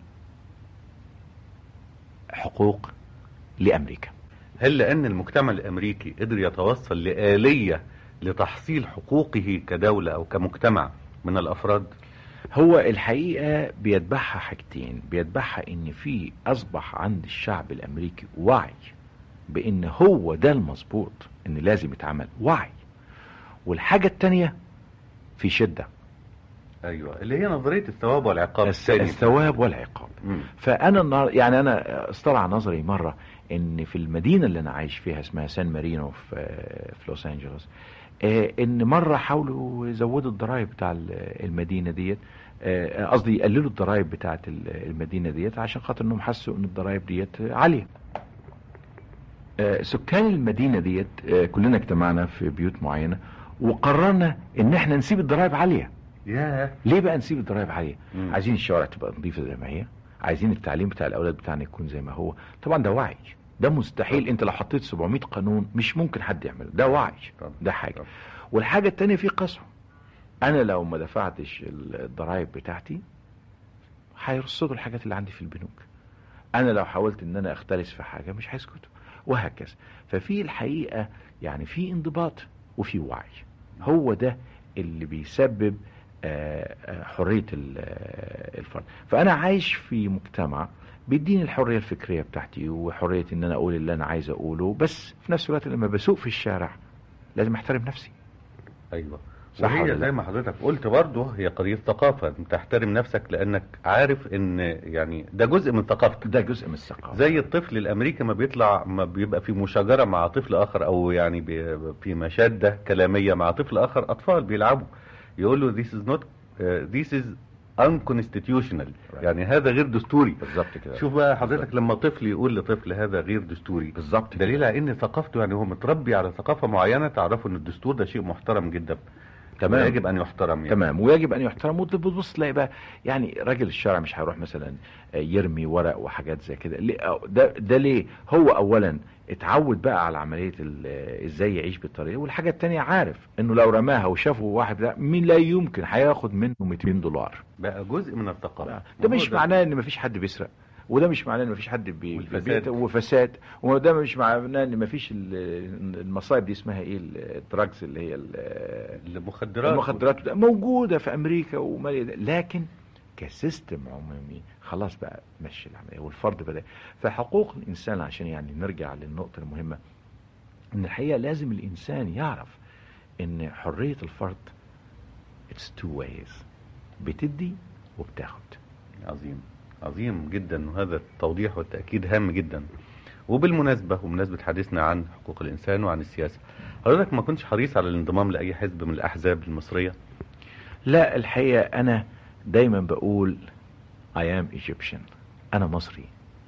حقوق لامريكا هل لأن المجتمع الأمريكي قدر يتوصل لآلية لتحصيل حقوقه كدولة أو كمجتمع من الأفراد هو الحقيقة بيتبعها حاجتين بيتبعها ان في اصبح عند الشعب الامريكي وعي بان هو ده المظبوط ان لازم يتعمل وعي والحاجة التانية في شدة أيوة اللي هي نظرية الثواب والعقاب الس- الثاني الثواب والعقاب مم. فانا النهار يعني انا استطلع نظري مره ان في المدينه اللي انا عايش فيها اسمها سان مارينو في في لوس انجلوس آه، ان مره حاولوا يزودوا الضرائب بتاع ال- المدينه ديت آه، قصدي يقللوا الضرائب بتاعه ال- المدينه ديت عشان خاطر انهم حسوا ان الضرائب ديت عاليه آه، سكان المدينه ديت آه، كلنا اجتمعنا في بيوت معينه وقررنا ان احنا نسيب الضرائب عاليه ياه ليه بقى نسيب الضرائب عاليه مم. عايزين الشوارع تبقى نظيفه زي ما هي عايزين التعليم بتاع الاولاد بتاعنا يكون زي ما هو طبعا ده وعي ده مستحيل انت لو حطيت 700 قانون مش ممكن حد يعمله ده وعي طبعا. ده حاجه طبعا. والحاجه التانية في قسوه انا لو ما دفعتش الضرائب بتاعتي هيرصدوا الحاجات اللي عندي في البنوك انا لو حاولت ان انا اختلس في حاجه مش هيسكتوا وهكذا ففي الحقيقه يعني في انضباط وفي وعي هو ده اللي بيسبب آه، آه، حريه ال- آه، الفرد فانا عايش في مجتمع بيديني الحريه الفكريه بتاعتي وحريه ان انا اقول اللي انا عايز اقوله بس في نفس الوقت لما بسوق في الشارع لازم احترم نفسي أيوة صح ولا وهي لا؟ زي ما حضرتك قلت برضه هي قضية ثقافة انت تحترم نفسك لانك عارف ان يعني ده جزء من ثقافتك ده جزء من الثقافه زي الطفل الامريكي ما بيطلع ما بيبقى في مشاجره مع طفل اخر او يعني بي- في مشاده كلاميه مع طفل اخر اطفال بيلعبوا يقول له this is not uh, this is unconstitutional Right. يعني هذا غير دستوري بالظبط كده شوف بقى حضرتك لما طفل يقول لطفل هذا غير دستوري بالظبط كده. دليل على ان ثقافته يعني هو متربي على ثقافه معينه تعرفوا ان الدستور ده شيء محترم جدا تمام. يجب ان يحترم يعني. تمام ويجب ان يحترم وتبص تلاقي بقى يعني راجل الشارع مش هيروح مثلا يرمي ورق وحاجات زي كده ليه- أو ده ده ليه هو اولا اتعود بقى على عمليه ال- ازاي يعيش بالطريقه والحاجه التانية عارف انه لو رماها وشافه واحد ده مين لا يمكن هياخد منه 200 دولار بقى جزء من الثقافه ده مش معناه ان مفيش حد بيسرق وده مش معناه ان مفيش حد بي والفساد. بيت- وفساد وده مش معناه ان مفيش ال- المصايب دي اسمها ايه الدراجز اللي هي ال- المخدرات المخدرات ده موجوده في امريكا ومالية ده. لكن كسيستم عمومي خلاص بقى مشي العمليه والفرد بدا فحقوق الانسان عشان يعني نرجع للنقطه المهمه ان الحقيقه لازم الانسان يعرف ان حريه الفرد اتس تو ويز بتدي وبتاخد عظيم عظيم جدا وهذا التوضيح والتأكيد هام جدا وبالمناسبة وبمناسبة حديثنا عن حقوق الإنسان وعن السياسة حضرتك ما كنتش حريص على الانضمام لأي حزب من الأحزاب المصرية لا الحقيقة أنا دايما بقول I am Egyptian أنا مصري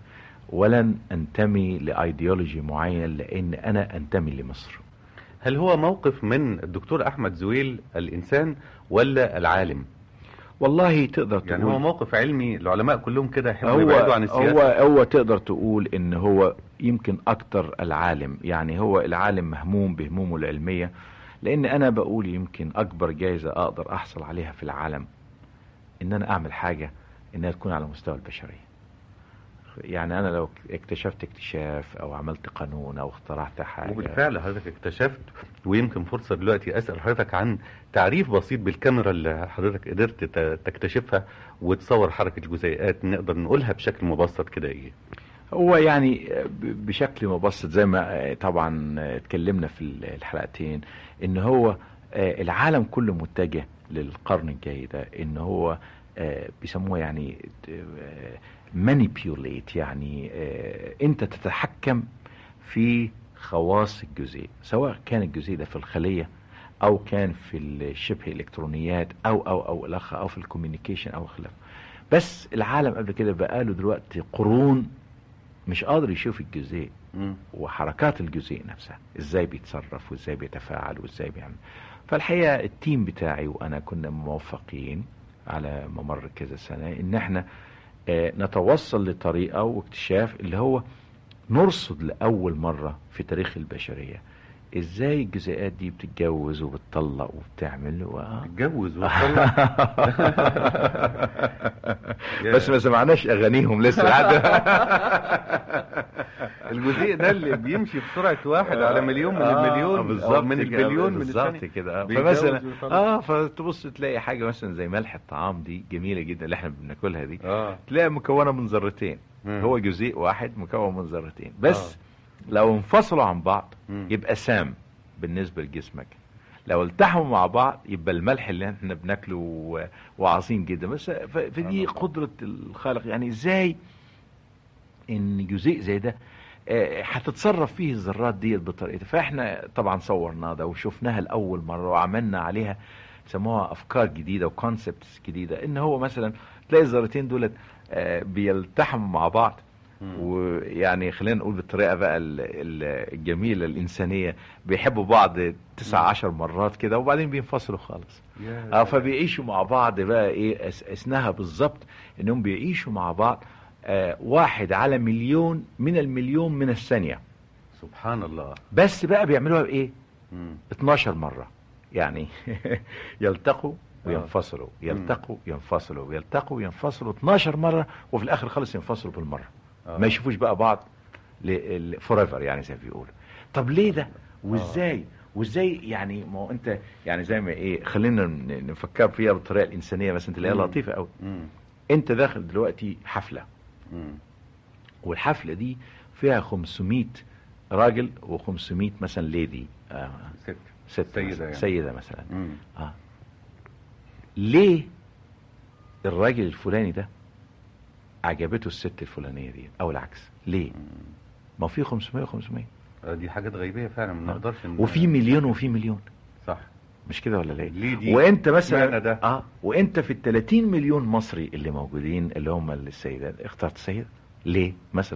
ولن أنتمي لأيديولوجي معين لأن أنا أنتمي لمصر هل هو موقف من الدكتور أحمد زويل الإنسان ولا العالم والله تقدر تقول يعني هو موقف علمي العلماء كلهم كده يحبوا هو يبعدوا عن هو السياسة هو تقدر تقول ان هو يمكن اكتر العالم يعني هو العالم مهموم بهمومه العلمية لان انا بقول يمكن اكبر جايزة اقدر احصل عليها في العالم ان انا اعمل حاجة انها تكون على مستوى البشرية يعني انا لو اكتشفت اكتشاف او عملت قانون او اخترعت حاجة وبالفعل حضرتك اكتشفت ويمكن فرصة دلوقتي أسأل حضرتك عن تعريف بسيط بالكاميرا اللي حضرتك قدرت ت- تكتشفها وتصور حركة الجزيئات نقدر نقولها بشكل مبسط كده إيه هو يعني ب- بشكل مبسط زي ما طبعا اتكلمنا في الحلقتين ان هو العالم كله متجه للقرن الجاي ده ان هو بيسموها يعني مانيبيوليت يعني انت تتحكم في خواص الجزيء سواء كان الجزيء ده في الخلية او كان في الشبه الكترونيات او او او الاخ او في الكوميونيكيشن او خلافه بس العالم قبل كده بقاله دلوقتي قرون مش قادر يشوف الجزيء مم. وحركات الجزيء نفسها ازاي بيتصرف وازاي بيتفاعل وازاي بيعمل فالحقيقه التيم بتاعي وانا كنا موفقين على ممر كذا سنه ان احنا آه، نتوصل لطريقه واكتشاف اللي هو نرصد لاول مره في تاريخ البشريه ازاي الجزيئات دي بتتجوز وبتطلق وبتعمل و... اتجوز وطلع بس ما سمعناش اغانيهم لسه الجزيء ده اللي بيمشي بسرعة واحد على مليون من آه، المليون أو بالظبط من كده، البليون من بالظبط الثانية كده آه. بيتجوز فمثلا ويطلع. اه فتبص تلاقي حاجه مثلا زي ملح الطعام دي جميله جدا اللي احنا بناكلها دي اه تلاقي مكونه من ذرتين مم. هو جزيء واحد مكون من ذرتين بس لو انفصلوا عن بعض مم. يبقى سام بالنسبه لجسمك لو التحموا مع بعض يبقى الملح اللي احنا بناكله و- وعظيم جدا بس ف- فدي الله. قدره الخالق يعني ازاي ان جزيء زي ده آه، هتتصرف فيه الذرات دي بطريقتها فاحنا طبعا صورناه ده وشفناها لاول مره وعملنا عليها سموها افكار جديده وكونسبتس جديده ان هو مثلا تلاقي الذرتين دولت آه، بيلتحموا مع بعض مم. ويعني خلينا نقول بالطريقه بقى ال- ال- الجميله الانسانيه بيحبوا بعض تسع عشر مرات كده وبعدين بينفصلوا خالص يا اه فبيعيشوا مع بعض بقى ايه أس- اسنها بالظبط انهم بيعيشوا مع بعض آه واحد على مليون من المليون من الثانيه سبحان الله بس بقى بيعملوها بايه مم. 12 مره يعني يلتقوا آه. وينفصلوا يلتقوا ينفصلوا يلتقوا ينفصلوا 12 مره وفي الاخر خالص ينفصلوا بالمره آه. ما يشوفوش بقى بعض فور ايفر يعني زي ما بيقولوا طب ليه ده وازاي وازاي يعني ما هو انت يعني زي ما ايه خلينا ن- نفكر فيها بالطريقه الانسانيه مثلا تلاقيها مم. لطيفه قوي مم. انت داخل دلوقتي حفله مم. والحفله دي فيها 500 راجل و500 مثلا ليدي آه ست ست سيدة مثلاً. يعني. سيده مثلا مم. اه ليه الراجل الفلاني ده عجبته الست الفلانيه دي او العكس ليه ما هو في 500 و500 آه، دي حاجات غيبيه فعلا ما آه. نقدرش ن- وفي مليون وفي مليون صح مش كده ولا ليه ليه دي وانت مثلا اشمعنى ده؟ اه وانت في ال 30 مليون مصري اللي موجودين اللي هم السيدات اخترت سيد ليه مثلا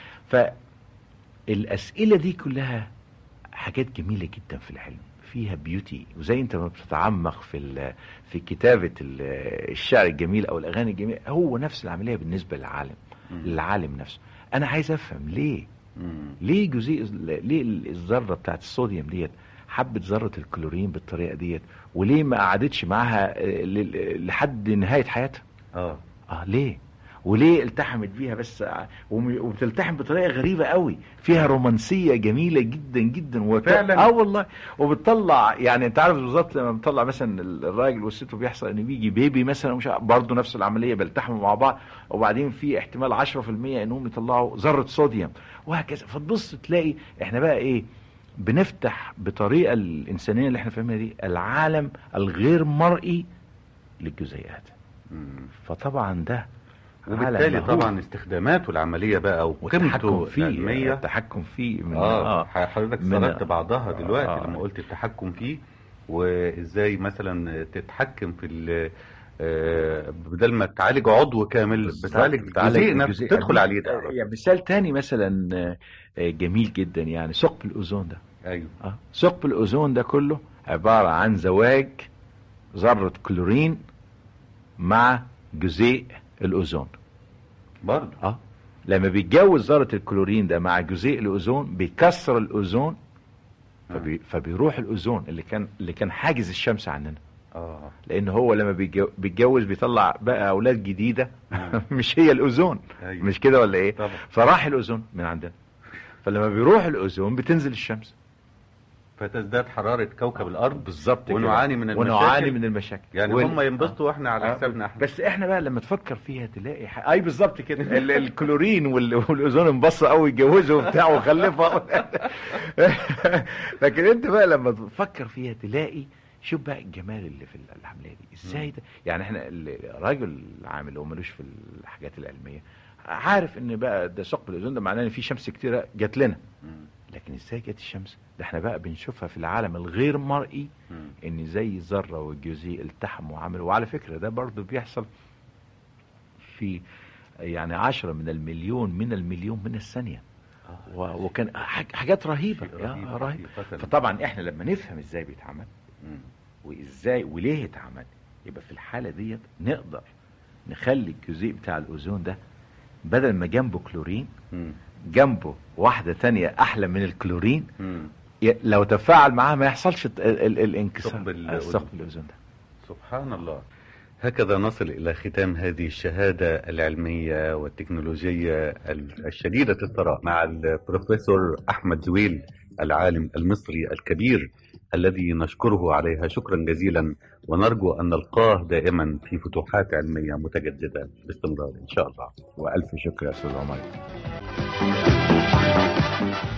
فالاسئله دي كلها حاجات جميله جدا في العلم فيها بيوتي وزي انت ما بتتعمق في ال- في كتابه ال- الشعر الجميل او الاغاني الجميله هو نفس العمليه بالنسبه للعالم مم. للعالم نفسه انا عايز افهم ليه مم. ليه جزيء ليه الذره بتاعت الصوديوم ديت حبت ذره الكلورين بالطريقه ديت وليه ما قعدتش معاها آه، ل- لحد نهايه حياتها اه اه ليه وليه التحمت بيها بس ع- وم- وبتلتحم بطريقه غريبه قوي فيها رومانسيه جميله جدا جدا وك... فعلا؟ اه والله وبتطلع يعني انت عارف بالظبط لما بتطلع مثلا الراجل والست وبيحصل ان بيجي بيبي مثلا مش برضه نفس العمليه بيلتحموا مع بعض وبعدين في احتمال 10% انهم يطلعوا ذره صوديوم وهكذا فتبص تلاقي احنا بقى ايه بنفتح بطريقه الانسانيه اللي احنا فاهمينها دي العالم الغير مرئي للجزيئات مم. فطبعا ده عالم وبالتالي مهول. طبعا استخداماته العمليه بقى والتحكم وقيمته فيه العلميه التحكم فيه من اه حضرتك من- سردت بعضها دلوقتي آه. لما قلت التحكم فيه وازاي مثلا تتحكم في ال- آه، بدل ما تعالج عضو كامل بتعالج جزيء نفسه جزيء. تدخل عليه ده يعني مثال تاني مثلا آه، آه، جميل جدا يعني ثقب الاوزون ده ايوه اه ثقب الاوزون ده كله عباره عن زواج ذره كلورين مع جزيء الاوزون برضه اه لما بيتجوز ذره الكلورين ده مع جزيء الاوزون بيكسر الاوزون فبي فبيروح الاوزون اللي كان اللي كان حاجز الشمس عننا اه لان هو لما بيتجو- بيتجوز بيطلع بقى اولاد جديده مم. مش هي الاوزون ايوه مش كده ولا ايه طبعا فراح الاوزون من عندنا فلما بيروح الاوزون بتنزل الشمس فتزداد حراره كوكب الارض بالظبط كده. ونعاني من المشاكل ونعاني من المشاكل يعني وال- هم ينبسطوا واحنا على آه. حسابنا احنا بس احنا بقى لما تفكر فيها تلاقي ح... اي بالظبط كده ال- الكلورين وال... والاوزون انبصوا قوي يتجوزوا وبتاع وخلفوا لكن انت بقى لما تفكر فيها تلاقي شوف بقى الجمال اللي في العمليه دي ازاي ده يعني احنا ال- الراجل العامل اللي هو ملوش في الحاجات العلميه عارف ان بقى ده ثقب الاوزون ده معناه ان في شمس كتيره جات لنا مم. لكن ازاي جت الشمس ده احنا بقى بنشوفها في العالم الغير مرئي مم. ان زي الذره والجزيء التحموا وعملوا وعلى فكره ده برضو بيحصل في يعني عشرة من المليون من المليون من الثانية آه. و- وكان حاج- حاجات رهيبة شيء يا رهيب رهيب حقيقة. فطبعا احنا لما نفهم ازاي بيتعمل مم. وازاي وليه اتعمل يبقى في الحالة ديت نقدر نخلي الجزيء بتاع الاوزون ده بدل ما جنبه كلورين مم. جنبه واحدة تانية احلى من الكلورين مم. ي- لو تفاعل معاها ما يحصلش ال- ال- الانكسار ثقب ال- آه، ثقب الاوزون ده سبحان الله هكذا نصل إلى ختام هذه الشهادة العلمية والتكنولوجية ال- الشديدة الثراء مع البروفيسور أحمد زويل العالم المصري الكبير الذي نشكره عليها شكرا جزيلا ونرجو أن نلقاه دائما في فتوحات علمية متجددة باستمرار إن شاء الله والف شكر يا استاذ عمر